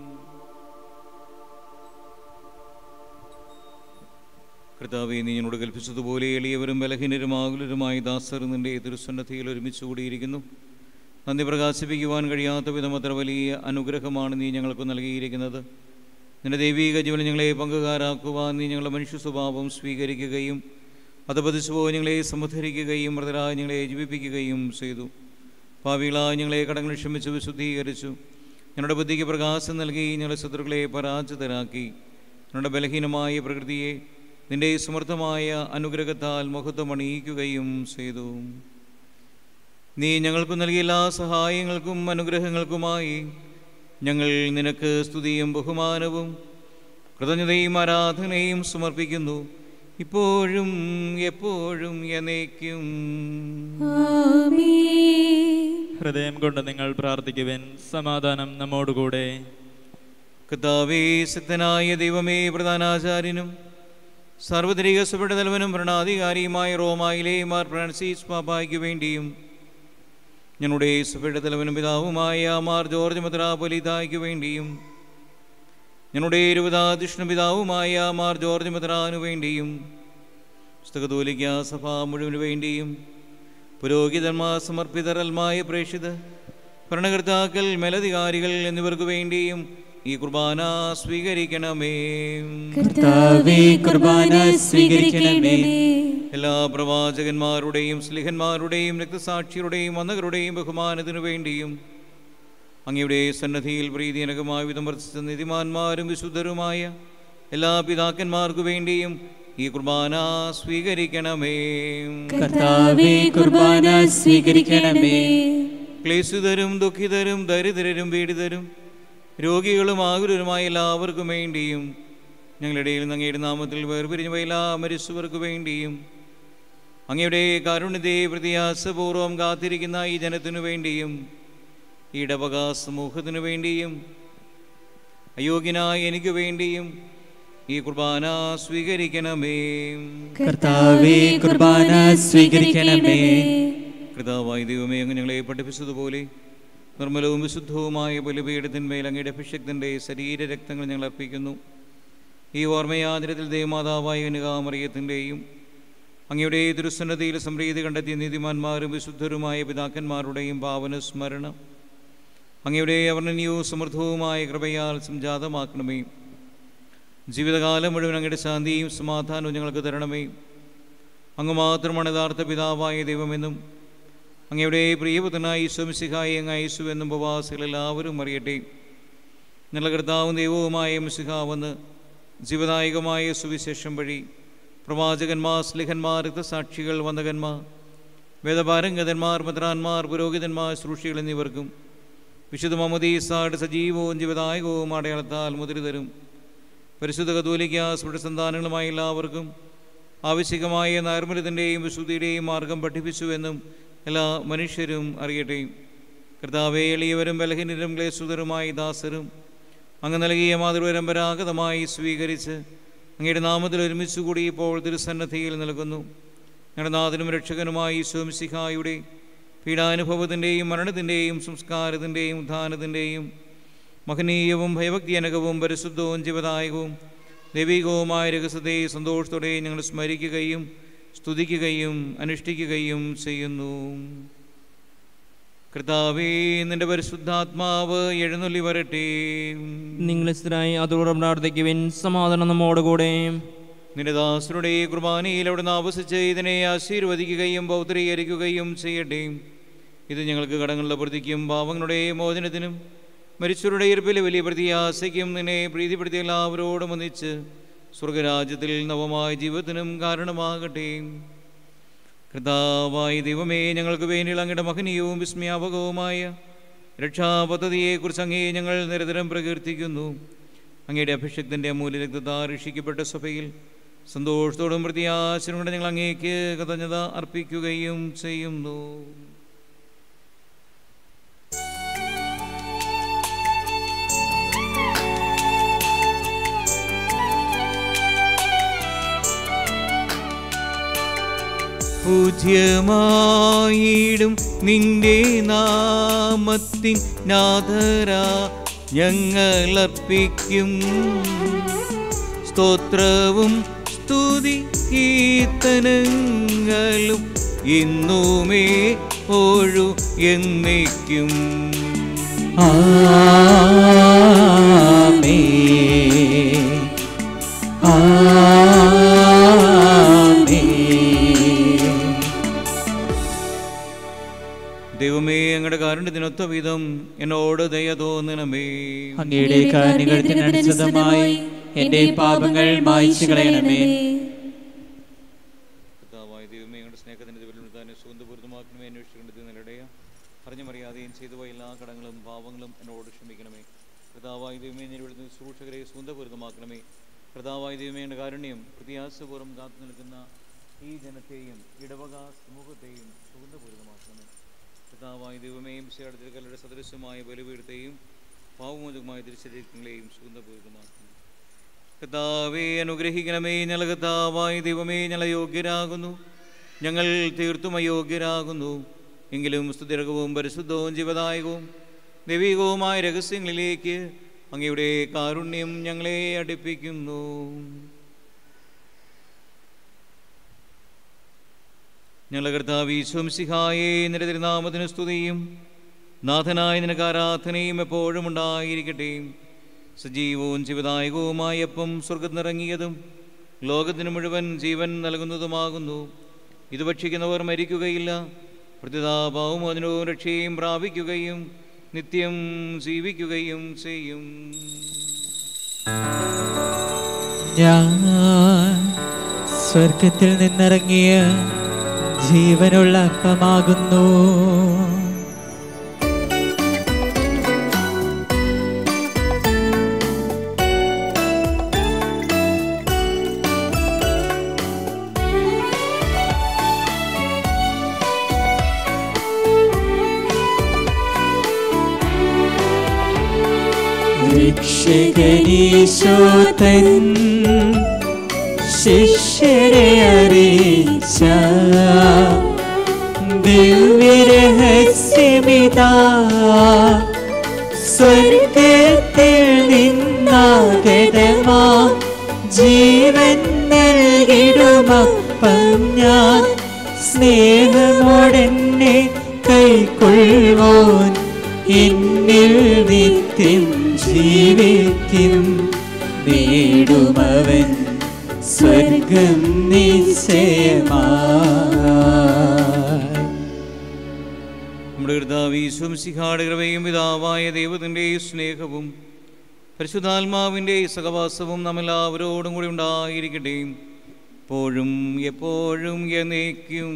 കർത്താവെ നീ എന്നോട് കൽപ്പിച്ചതുപോലെ എളിയവരും ബലഹീനരും ആകുലരുമായി ദാസർ നിന്റെ തിരുസന്നധിയിൽ ഒരുമിച്ച് കൂടിയിരിക്കുന്നു നന്ദി പ്രകാശിപ്പിക്കുവാൻ കഴിയാത്ത വിധം അത്ര വലിയ അനുഗ്രഹമാണ് നീ ഞങ്ങൾക്ക് നൽകിയിരിക്കുന്നത് നിന്റെ ദൈവീക ജീവൻ ഞങ്ങളെ പങ്കുകാരാക്കുവാൻ നീ ഞങ്ങളുടെ മനുഷ്യ സ്വഭാവം സ്വീകരിക്കുകയും അത് പതിച്ചുപോയി ഞങ്ങളെ സമുദ്ധരിക്കുകയും മൃതരായി ഞങ്ങളെ ജീവിപ്പിക്കുകയും ചെയ്തു ഭാവികളായി ഞങ്ങളെ കടങ്ങൾ ക്ഷമിച്ച് വിശുദ്ധീകരിച്ചു ഞങ്ങളുടെ ബുദ്ധിക്ക് പ്രകാശം നൽകി ഞങ്ങളുടെ ശത്രുക്കളെ പരാജിതരാക്കി ഞങ്ങളുടെ ബലഹീനമായ പ്രകൃതിയെ നിന്റെ സമർത്ഥമായ അനുഗ്രഹത്താൽ മഹത്വം അണിയിക്കുകയും ചെയ്തു നീ ഞങ്ങൾക്ക് നൽകിയ എല്ലാ സഹായങ്ങൾക്കും അനുഗ്രഹങ്ങൾക്കുമായി ഞങ്ങൾ നിനക്ക് സ്തുതിയും ബഹുമാനവും കൃതജ്ഞതയും ആരാധനയും സമർപ്പിക്കുന്നു ഇപ്പോഴും എപ്പോഴും എന്നേക്കും ഹൃദയം കൊണ്ട് നിങ്ങൾ പ്രാർത്ഥിക്കുവിൻ സമാധാനം നമ്മോടുകൂടെ കർത്താവേ ശക്തനായ ദൈവമേ പ്രധാനാചാര്യനും സാർവത്രിക സഭയുടെ തലവനും ഭരണാധികാരിയുമായ റോമായിലെ മാർ ഫ്രാൻസിസ് പാപ്പായ്ക്ക് വേണ്ടിയും ഞങ്ങളുടെ സഭയുടെ തലവനും പിതാവുമായ മാർ ജോർജ് മെത്രാപൊലിതായ്ക്ക് വേണ്ടിയും ഞങ്ങളുടെ ഇരുപതാധിഷ്ണു പിതാവുമായ മാർ ജോർജ് മെത്രാനു വേണ്ടിയും പുസ്തകതോലിക്ക സഭ മുഴുവനു വേണ്ടിയും പുരോഹിതന്മാർ സമർപ്പിതരൽമായ പ്രേക്ഷിത ഭരണകർത്താക്കൾ മേലധികാരികൾ എന്നിവർക്ക് വേണ്ടിയും ഈ കുർബാന സ്വീകരിക്കണമേ കർത്താവേ കുർബാന സ്വീകരിക്കണമേ എല്ലാ പ്രവാചകന്മാരുടെയും സ്ലിഹന്മാരുടെയും രക്തസാക്ഷികളുടെയും വന്നകരുടെയും ബഹുമാനത്തിനു വേണ്ടിയും അങ്ങയുടെ സന്നദ്ധിയിൽ പ്രീതിജനകമായ വിധം വർദ്ധിച്ച നിധിമാന്മാരും വിശുദ്ധരുമായ എല്ലാ പിതാക്കന്മാർക്കു വേണ്ടിയും ഈ കുർബാന സ്വീകരിക്കണമേ കർത്താവേ കുർബാന സ്വീകരിക്കണമേ ക്ലേശിതരും ദുഃഖിതരും ദരിദ്രരും പീഡിതരും രോഗികളും ആകുലരുമായ എല്ലാവർക്കും വേണ്ടിയും ഞങ്ങളുടെ ഇടയിൽ നിന്ന് അങ്ങയുടെ നാമത്തിൽ വേർപിരിഞ്ഞു പോയ എല്ലാ മരിച്ചവർക്ക് വേണ്ടിയും അങ്ങയുടെ കാരുണ്യത്തെ പ്രത്യാസപൂർവം കാത്തിരിക്കുന്ന ഈ ജനത്തിനു വേണ്ടിയും ഈ ഇടവക സമൂഹത്തിനു വേണ്ടിയും അയോഗ്യനായ എനിക്ക് വേണ്ടിയും ഈ കുർബാന സ്വീകരിക്കണമേ കർത്താവേ കുർബാന സ്വീകരിക്കണമേ കൃതാവായ ദൈവമേ അങ്ങ് ഞങ്ങളെ പഠിപ്പിച്ചതുപോലെ നിർമ്മലവും വിശുദ്ധവുമായ ബലിപീഠത്തിന്മേൽ അങ്ങയുടെ അഭിഷക്തൻ്റെ ശരീരരക്തങ്ങൾ ഞങ്ങൾ അർപ്പിക്കുന്നു ഈ ഓർമ്മയാചരത്തിൽ ദേവമാതാവായ കനികാമറിയത്തിൻ്റെയും അങ്ങയുടെ ദുരുസന്നതയിൽ സംപ്രീതി കണ്ടെത്തിയ നീതിമാന്മാരും വിശുദ്ധരുമായ പിതാക്കന്മാരുടെയും പാവന സ്മരണം അങ്ങയുടെ അവർണ്ണനീയവും സമൃദ്ധവുമായ കൃപയാൽ സംജാതമാക്കണമേ ജീവിതകാലം മുഴുവൻ അങ്ങയുടെ ശാന്തിയും സമാധാനവും ഞങ്ങൾക്ക് തരണമേ അങ്ങ് മാത്രമാണ് യഥാർത്ഥ പിതാവായ ദൈവമെന്നും അങ്ങയുടെ പ്രിയപുത്രനായ ഈശ്വമിസിഹായി അങ്ങ് യേശു എന്നും ഉപവാസികൾ എല്ലാവരും അറിയട്ടെ ഞങ്ങളുടെ കർത്താവും ദൈവവുമായ മിസിഹാവെന്ന് ജീവദായകമായ സുവിശേഷം വഴി പ്രവാചകന്മാർ സ്ലിഹന്മാർ രക്തസാക്ഷികൾ വന്ദകന്മാർ വേദപാരംഗതന്മാർ മദ്രാന്മാർ പുരോഹിതന്മാർ ശുശ്രൂഷികൾ എന്നിവർക്കും വിശുദ്ധ മമദീസാട് സജീവവും ജീവദായകവും അടയാളത്താൽ മുദ്രിതരും പരിശുദ്ധ കതോലിക്ക സ്ഫുടസന്താനങ്ങളുമായ എല്ലാവർക്കും ആവശ്യകമായ നൈർമല്യത്തിൻ്റെയും വിശുദ്ധിയുടെയും മാർഗം പഠിപ്പിച്ചുവെന്നും എല്ലാ മനുഷ്യരും അറിയട്ടെ കർത്താവെ എളിയവരും ബലഹീനരും ക്ലേശുതരുമായ ദാസരും അങ്ങ് നൽകിയ മാതൃപരമ്പരാഗതമായി സ്വീകരിച്ച് അങ്ങയുടെ നാമത്തിൽ ഒരുമിച്ച് കൂടി ഇപ്പോൾ തിരുസന്നദ്ധിയിൽ നൽകുന്നു ഞങ്ങളുടെ നാഥനും രക്ഷകനുമായി സോംസിഹായുടെ പീഡാനുഭവത്തിൻ്റെയും മരണത്തിൻ്റെയും സംസ്കാരത്തിൻ്റെയും ഉദ്ധാനത്തിൻ്റെയും മഹനീയവും ഭയഭക്തിജനകവും പരിശുദ്ധവും ജീവദായകവും ദൈവികവുമായ രഹസ്യത്തെ സന്തോഷത്തോടെ ഞങ്ങൾ സ്മരിക്കുകയും സ്തുതിക്കുകയും അനുഷ്ഠിക്കുകയും ചെയ്യുന്നു കർത്താവേ നിന്റെ പരിശുദ്ധാത്മാവ് എഴുന്നള്ളി വരട്ടെ നിങ്ങൾ സ്ഥിരമായി അതോടെ പ്രാർത്ഥിക്കുവിൻ സമാധാനം നമ്മോടുകൂടെ നിന്റെ ദാസരുടെ ഈ കുർബാനയിൽ അവിടുന്ന് ആവസിച്ച് ഇതിനെ ആശീർവദിക്കുകയും പൗത്രീകരിക്കുകയും ചെയ്യട്ടെ ഇത് ഞങ്ങൾക്ക് കടങ്ങളുടെ പ്രതിക്കും പാവങ്ങളുടെ മോചനത്തിനും മരിച്ചവരുടെ ഇരിപ്പിലെ വലിയ പ്രതിയാശയ്ക്കും നിന്നെ പ്രീതിപ്പെടുത്തിയ എല്ലാവരോടും ഒന്നിച്ച് സ്വർഗരാജ്യത്തിൽ നവമായ ജീവിതത്തിനും കാരണമാകട്ടെ കർത്താവായ ദൈവമേ ഞങ്ങൾക്ക് വേണ്ടിയുള്ള അങ്ങയുടെ മഹനീയവും വിസ്മയാപകവുമായ രക്ഷാപദ്ധതിയെക്കുറിച്ച് അങ്ങേ ഞങ്ങൾ നിരന്തരം പ്രകീർത്തിക്കുന്നു അങ്ങയുടെ അഭിഷേകത്തിൻ്റെ മൂല്യരക്തത്താൽ രക്ഷിക്കപ്പെട്ട സഭയിൽ സന്തോഷത്തോടും പ്രത്യാശനും കൊണ്ട് ഞങ്ങൾ അങ്ങേക്ക് കൃതജ്ഞത അർപ്പിക്കുകയും ചെയ്യുന്നു പൂജ്യമായിടും നിന്റെ നാമത്തിൻ നാഥര ഞങ്ങളർപ്പിക്കും സ്തോത്രവും സ്തുതി കീർത്തനങ്ങളും ഇന്നുമേ ഓഴു എന്നേക്കും ദൈവമേ അങ്ങയുടെ കാരുണ്യത്തിനൊത്ത വിധം എന്നോട് ദയ തോന്നണമേ അങ്ങയുടെ കാരുണ്യത്തിനനുസൃതമായി എന്റെ പാപങ്ങൾ മായ്ച്ചു കളയണമേ കർത്താവായ ദൈവമേ ഞങ്ങളുടെ സ്നേഹത്തിൻ്റെ ദിവസം സുഗന്ധപൂരിതമാക്കണമേ അന്വേഷിക്കേണ്ടത് നിലടയ അറിഞ്ഞുമറിയാതെയും ചെയ്തു പോയ എല്ലാ കടങ്ങളും പാവങ്ങളും എന്നോട് ക്ഷമിക്കണമേ കർത്താവായ ദൈവമേ ഞാൻ ഇവിടുന്ന് ശുശ്രൂഷകരെ സുഗന്ധപൂരിതമാക്കണമേ കർത്താവായ ദൈവമേ എൻ്റെ കാരുണ്യം പ്രത്യാശപൂർവ്വം കാത്തു നിൽക്കുന്ന ഈ ജനത്തെയും ഇടവക സമൂഹത്തെയും സുഗന്ധപൂരിതമാക്കണമേ കർത്താവായ ദൈവമേയും ശേടത്തിൽക്കലുടെ സദൃശ്യമായ ബലിപീഠത്തെയും പാവമോചകമായ തിരിച്ചറിയിക്കുന്നങ്ങളെയും സുഗന്ധപൂരിതമാക്കണം കർത്താവെ അനുഗ്രഹിക്കണമേ ഞങ്ങൾ കർത്താവായ ദൈവമേ ഞങ്ങൾ യോഗ്യരാകുന്നു ഞങ്ങൾ തീർത്തും അയോഗ്യരാകുന്നു എങ്കിലും സ്തുതിരകവും പരിശുദ്ധവും ജീവദായകവും ദൈവികവുമായ രഹസ്യങ്ങളിലേക്ക് അങ്ങയുടെ കാരുണ്യം ഞങ്ങളെ അടുപ്പിക്കുന്നു ഞങ്ങളുടെ കർത്താവ് ഈശ്വംസിഹായേ നിന്റെ തിരുനാമത്തിന് സ്തുതിയും നാഥനായ നിനക്ക് ആരാധനയും എപ്പോഴും ഉണ്ടായിരിക്കട്ടെ സജീവവും ജീവദായകവുമായ അപ്പം സ്വർഗത്തിനിറങ്ങിയതും ലോകത്തിന് മുഴുവൻ ജീവൻ നൽകുന്നതുമാകുന്നു ഇത് ഭക്ഷിക്കുന്നവർ മരിക്കുകയില്ല പ്രതിതാപാവും അതിനോ രക്ഷയും പ്രാപിക്കുകയും നിത്യം ജീവിക്കുകയും ചെയ്യും ഞാൻ സ്വർഗത്തിൽ നിന്നിറങ്ങിയ ജീവനുള്ള അപ്പമാകുന്നു രക്ഷകനീശോതൻ ശിഷ്യരെ അറിയിച്ച ദിവ്യരഹസ്യമിതാ സ്വർഗത്തിൽ നിന്നാഗതമാ ജീവൻ നൽകിടുമപ്പം ഞാൻ സ്നേഹമോടെന്നെ കൈക്കൊള്ളുവോൻ എന്നിൽ നിത്യം ജീവിക്കും നേടുമവൻ സ്വർഗം നിശ്ചയമായി നമ്മുടെ കർത്താവീശ്വം സിഹാട് കൃപയും പിതാവായ ദൈവത്തിൻ്റെ സ്നേഹവും പരിശുദ്ധാത്മാവിൻ്റെ സഹവാസവും നമ്മെല്ലാവരോടും കൂടി ഉണ്ടായിരിക്കട്ടെ എപ്പോഴും എപ്പോഴും എന്നേക്കും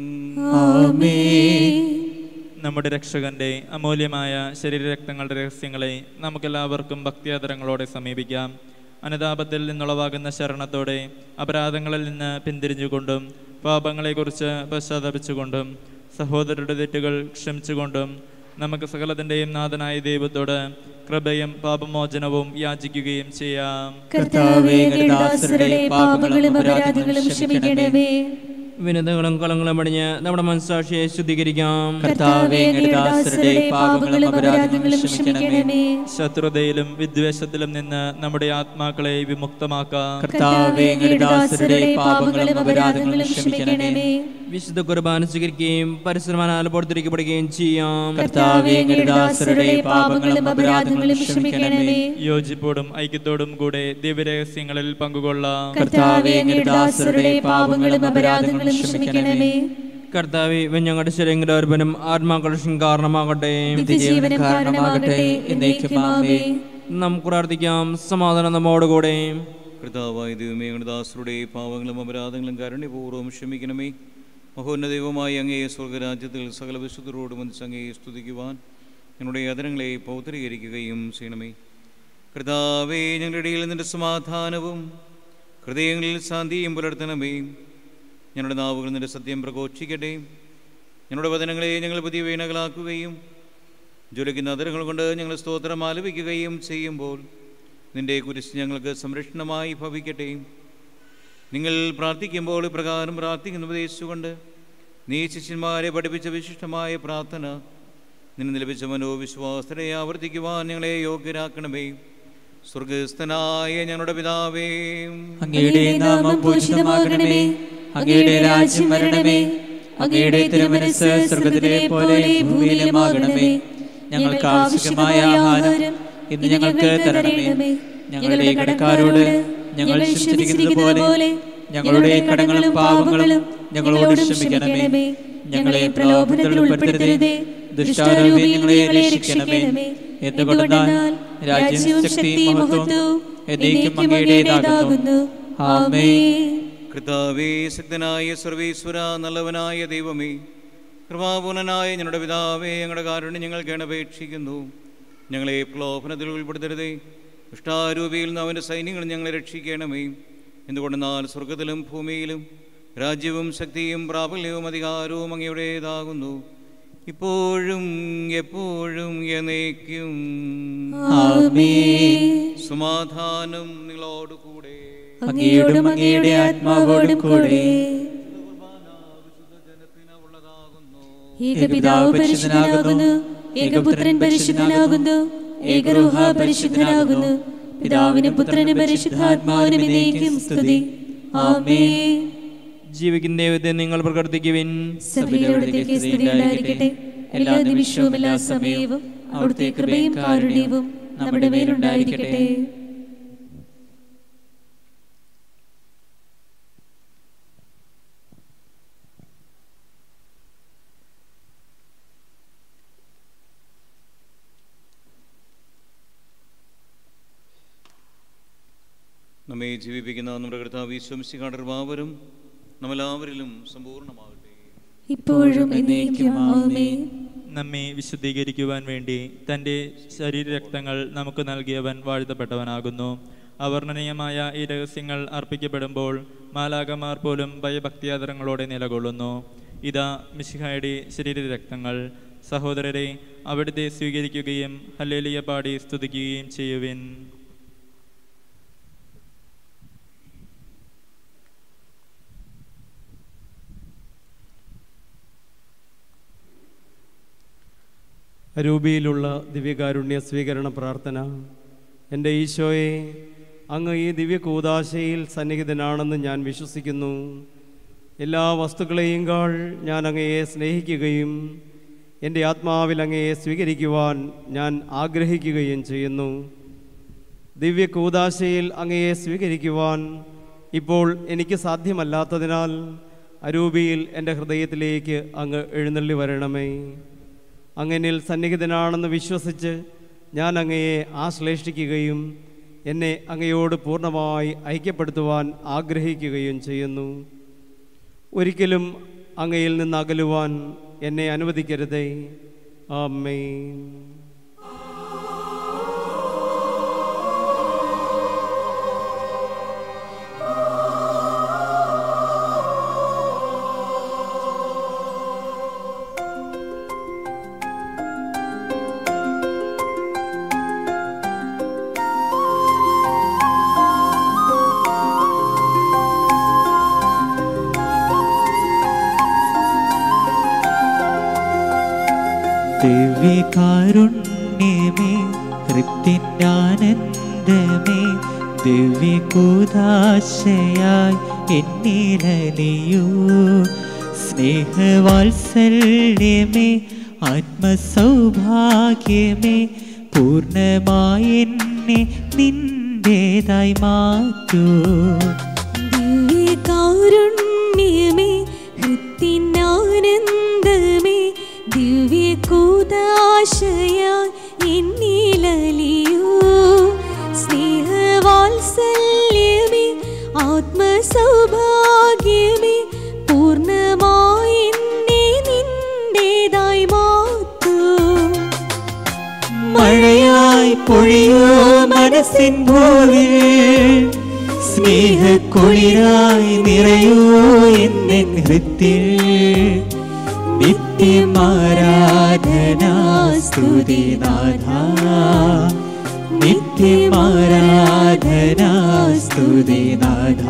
ആമേൻ നമ്മുടെ രക്ഷകന്റെ അമൂല്യമായ ശരീരരക്തങ്ങളുടെ രഹസ്യങ്ങളെ നമുക്കെല്ലാവർക്കും ഭക്തിയാദരങ്ങളോടെ സമീപിക്കാം അനുതാപത്തിൽ നിന്നുളവാകുന്ന ശരണത്തോടെ അപരാധങ്ങളിൽ നിന്ന് പിന്തിരിഞ്ഞുകൊണ്ടും പാപങ്ങളെക്കുറിച്ച് പശ്ചാത്തപിച്ചുകൊണ്ടും സഹോദരരുടെ തെറ്റുകൾ ക്ഷമിച്ചുകൊണ്ടും നമുക്ക് സകലത്തിൻ്റെയും നാഥനായ ദൈവത്തോട് കൃപയും പാപമോചനവും യാചിക്കുകയും ചെയ്യാം കർത്താവേ അങ്ങയുടെ ദാസരുടെ പാപങ്ങളും അപരാധങ്ങളും ക്ഷമിക്കണമേ വിനതകളും കളങ്ങളും അടിഞ്ഞ് നമ്മുടെ മനസ്സാക്ഷിയെ ശുദ്ധീകരിക്കാം കർത്താവേ അങ്ങയുടെ ദാസരുടെ പാപങ്ങളും അപരാധങ്ങളും ക്ഷമിക്കണമേ ശത്രുതയിലും വിദ്വേഷത്തിലും നിന്ന് നമ്മുടെ ആത്മാക്കളെ വിമുക്തമാക്കാം കർത്താവേ അങ്ങയുടെ ദാസരുടെ പാപങ്ങളും അപരാധങ്ങളും ക്ഷമിക്കണമേ വിശുദ്ധ കുർബാന സ്വീകരിക്കുകയും പരിശ്രമനാൽ പുറത്തിരിക്കപ്പെടുകയും ചെയ്യാം കർത്താവേ അങ്ങയുടെ ദാസരുടെ പാപങ്ങളും അപരാധങ്ങളും ക്ഷമിക്കണമേ യോജിപ്പോടും ഐക്യത്തോടും കൂടെ ദിവ്യരഹസ്യങ്ങളിൽ പങ്കുകൊള്ളാം കർത്താവേ അങ്ങയുടെ ദാസരുടെ പാപങ്ങളും അപരാധങ്ങളും ക്ഷമിക്കണമേ കർത്താവെ ഞങ്ങളുടെ ശരീരങ്ങളുടെ അർപ്പണം ആത്മാകർഷം കാരണമാകട്ടെ നിത്യജീവനം കാരണമാകട്ടെ എന്നേക്കും ആമേൻ നമുക്ക് പ്രാർത്ഥിക്കാം സമാധാനം നമ്മോടുകൂടെ കർത്താവായ ദൈവമേ ഞങ്ങളുടെ ദാസരുടെ പാവങ്ങളും അപരാധങ്ങളും കരുണ്യപൂർവ്വം ക്ഷമിക്കണമേ മഹോന്നത ദൈവമായി അങ്ങയെ സ്വർഗരാജ്യത്തിൽ സകല വിശുദ്ധരോടും ഒന്നിച്ച് അങ്ങയെ സ്തുതിക്കുവാൻ ഞങ്ങളുടെ അതരങ്ങളെ പൗത്രീകരിക്കുകയും ചെയ്യണമേ കർത്താവേ ഞങ്ങളുടെ ഇടയിൽ നിന്റെ സമാധാനവും ഹൃദയങ്ങളിൽ ശാന്തിയും പുലർത്തണമേ ഞങ്ങളുടെ നാവുകൾ നിന്റെ സത്യം പ്രഘോഷിക്കട്ടെ ഞങ്ങളുടെ വചനങ്ങളെ ഞങ്ങൾ പുതിയ വീണകളാക്കുകയും ജ്വലിക്കുന്ന അതിരങ്ങൾ കൊണ്ട് ഞങ്ങൾ സ്തോത്രം ആലപിക്കുകയും ചെയ്യുമ്പോൾ നിന്റെ കുരിശ് ഞങ്ങൾക്ക് സംരക്ഷണമായി ഭവിക്കട്ടെ നിങ്ങൾ പ്രാർത്ഥിക്കുമ്പോൾ ഇപ്രകാരം പ്രാർത്ഥിക്കുന്ന ഉപദേശിച്ചുകൊണ്ട് നീ ശിഷ്യന്മാരെ പഠിപ്പിച്ച വിശിഷ്ടമായ പ്രാർത്ഥന നിന്നെ ലഭിച്ച മനോവിശ്വാസത്തെ ആവർത്തിക്കുവാൻ ഞങ്ങളെ യോഗ്യരാക്കണമേ സ്വർഗസ്ഥനായ ഞങ്ങളുടെ പിതാവേ അങ്ങയുടെ നാമം പൂജിതമാകണമേ അങ്ങയുടെ രാജ്യം വരണമേ അങ്ങയുടെ തിരുമനസ് സ്വർഗത്തിലെ പോലെ ഭൂമിയിലുമാകണമേ ഞങ്ങൾക്ക് ആവശ്യമായ ആഹാരം ഇന്ന് ഞങ്ങൾക്ക് തരണമേ ഞങ്ങളുടെ കടക്കാരോട് ഞങ്ങൾ ക്ഷമിച്ചിരിക്കുന്നത് പോലെ ഞങ്ങളുടെ കടങ്ങളും പാപങ്ങളും ഞങ്ങളോട് ക്ഷമിക്കണമേ ഞങ്ങളെ പ്രലോഭനത്തിൽ ഉൾപ്പെടുത്തരുതേ ദുഷ്ടാരൂപി ഞങ്ങളെ രക്ഷിക്കണമേ എന്തുകൊണ്ടെന്നാൽ രാജ്യം ശക്തിയും മഹത്വവും എന്നേക്കും അങ്ങയുടേതാകുന്നു ആമേൻ കർത്താവേ ശക്തനായ സർവേശ്വര നല്ലവനായ ദൈവമേ കൃപാപൂർണനായ ഞങ്ങളുടെ പിതാവേ ഞങ്ങളുടെ കാരുണ്യം ഞങ്ങൾക്ക് അപേക്ഷിക്കുന്നു ഞങ്ങളെ പ്രലോഭനത്തിൽ ഉൾപ്പെടുത്തരുതേ ഇഷ്ടാരൂപിയിൽ നിന്ന് അവൻ്റെ സൈന്യങ്ങൾ ഞങ്ങളെ രക്ഷിക്കണമേ എന്തുകൊണ്ടെന്നാൽ സ്വർഗത്തിലും ഭൂമിയിലും രാജ്യവും ശക്തിയും പ്രാബല്യവും അധികാരവും അങ്ങയുടേതാകുന്നു ഇപ്പോഴും എപ്പോഴും എന്നേക്കും ആമേൻ സമാധാനം നിങ്ങളോടുകൂടെ അങ്ങയോടും അങ്ങയുടെ ആത്മാവോടും കൂടെ ഏകപിതാവ് പരിശുദ്ധനാകുന്നു ഏകപുത്രൻ പരിശുദ്ധനാകുന്നു ഏകരൂഹ പരിശുദ്ധനാകുന്നു പിതാവിനും പുത്രനും പരിശുദ്ധാത്മാവിനും എന്നേക്കും സ്തുതി ആമേൻ ജീവിക്കുന്ന ദൈവത്തെ നിങ്ങൾ പ്രകർത്തിക്കുവിൻ സഭയിലവിടുത്തെ സ്തുതി ഉണ്ടായിരിക്കട്ടെ എല്ലാ നിമിഷവും എല്ലാ സമയവും അവിടുത്തെ കൃപയും കാരുണ്യവും നമ്മുടെ മേലുണ്ടായിരിക്കട്ടെ നമ്മെ ജീവിപ്പിക്കുന്ന നമ്മുടെ കർത്താവ് വിശ്വംസികാടർവാവരും നമ്മളെല്ലാവരിലും സമ്പൂർണ്ണമാകട്ടെ ഇപ്പോഴും എന്നേക്കും ആമേൻ നമ്മെ വിശുദ്ധീകരിക്കുവാൻ വേണ്ടി തൻ്റെ ശരീരരക്തങ്ങൾ നമുക്ക് നൽകിയവൻ വാഴ്ത്തപ്പെട്ടവനാകുന്നു അവർണ്ണനീയമായ ഈ രഹസ്യങ്ങൾ അർപ്പിക്കപ്പെടുമ്പോൾ മാലാകമാർ പോലും ഭയഭക്തിയാദരങ്ങളോടെ നിലകൊള്ളുന്നു ഇതാ മിശിഹായുടെ ശരീരരക്തങ്ങൾ സഹോദരരെ അവിടുത്തെ സ്വീകരിക്കുകയും ഹല്ലേലിയ പാടി സ്തുതിക്കുകയും ചെയ്യുവിൻ രൂപിയിലുള്ള ദിവ്യകാരുണ്യ സ്വീകരണ പ്രാർത്ഥന എൻ്റെ ഈശോയെ അങ്ങ് ഈ ദിവ്യ കൂതാശയിൽ സന്നിഹിതനാണെന്ന് ഞാൻ വിശ്വസിക്കുന്നു എല്ലാ വസ്തുക്കളെയും കാൾ ഞാൻ അങ്ങയെ സ്നേഹിക്കുകയും എൻ്റെ ആത്മാവിൽ അങ്ങയെ സ്വീകരിക്കുവാൻ ഞാൻ ആഗ്രഹിക്കുകയും ചെയ്യുന്നു ദിവ്യ കൂതാശയിൽ അങ്ങയെ സ്വീകരിക്കുവാൻ ഇപ്പോൾ എനിക്ക് സാധ്യമല്ലാത്തതിനാൽ അരൂപിയിൽ എൻ്റെ ഹൃദയത്തിലേക്ക് അങ്ങ് എഴുന്നള്ളി വരണമേ അങ്ങനിൽ സന്നിഹിതനാണെന്ന് വിശ്വസിച്ച് ഞാൻ അങ്ങയെ ആശ്ലേഷിക്കുകയും എന്നെ അങ്ങയോട് പൂർണ്ണമായി ഐക്യപ്പെടുത്തുവാൻ ആഗ്രഹിക്കുകയും ചെയ്യുന്നു ഒരിക്കലും അങ്ങയിൽ നിന്ന് അകലുവാൻ എന്നെ അനുവദിക്കരുതേ ആമേൻ ദിവ്യകാരുണ്യമേ ഹൃത്തിനാനന്ദമേ ദിവ്യകൂതാശയായി എന്നിലലിയൂ സ്നേഹവാത്സല്യമേ ആത്മസൗഭാഗ്യമേ പൂർണ്ണമായി എന്നെ നിന്റേതായി മാറ്റൂ ദിവ്യകാരുണ്യമേ ഹൃത്തിനാനന്ദമേ ദിവ്യകൂതാശയാൽ എന്നിലലിയൂ സ്നേഹവാത്സല്യമേ ആത്മസൗഭാഗ്യമേ പൂർണ്ണമായി എന്നെ നിന്റേതായി മാറ്റൂ മഴയായി പൊഴിയോ മനസ്സിൻ ഭൂവിൽ സ്നേഹക്കുളിരായി നിറയൂ എന്നെൻ ഹൃത്തിൽ നിത്യമാരാധനാ സ്തുതിനാഥ നിത്യമാരാധനാ സ്തുതിനാഥ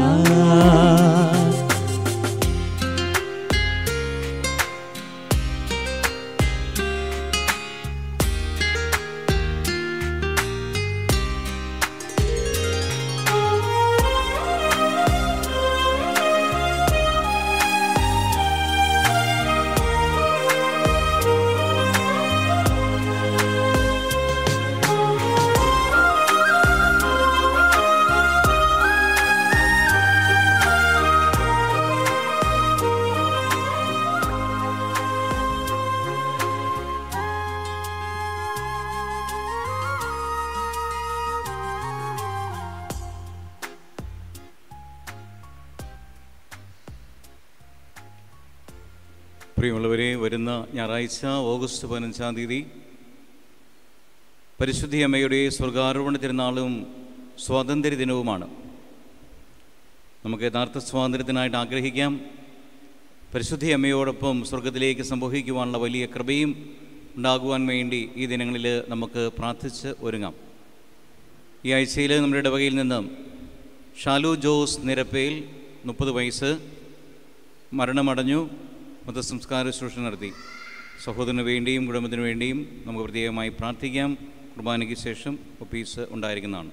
പ്രിയമുള്ളവരെ വരുന്ന ഞായറാഴ്ച ഓഗസ്റ്റ് പതിനഞ്ചാം തീയതി പരിശുദ്ധി അമ്മയുടെ സ്വർഗാരോപണ തിരുനാളും സ്വാതന്ത്ര്യ ദിനവുമാണ് നമുക്ക് യഥാർത്ഥ സ്വാതന്ത്ര്യത്തിനായിട്ട് ആഗ്രഹിക്കാം പരിശുദ്ധി അമ്മയോടൊപ്പം സ്വർഗത്തിലേക്ക് സംഭവിക്കുവാനുള്ള വലിയ കൃപയും ഉണ്ടാകുവാൻ വേണ്ടി ഈ ദിനങ്ങളിൽ നമുക്ക് പ്രാർത്ഥിച്ച് ഒരുങ്ങാം ഈ ആഴ്ചയിൽ നമ്മുടെ ഇടവകയിൽ നിന്നും ഷാലു ജോസ് നിരപ്പയിൽ മുപ്പത് വയസ്സ് മരണമടഞ്ഞു മതസംസ്കാര ശുശ്രൂഷ നടത്തി സഹോദരന് വേണ്ടിയും കുടുംബത്തിന് വേണ്ടിയും നമുക്ക് പ്രത്യേകമായി പ്രാർത്ഥിക്കാം കുർബാനയ്ക്ക് ശേഷം ഒപ്പീസ് ഉണ്ടായിരിക്കുന്നതാണ്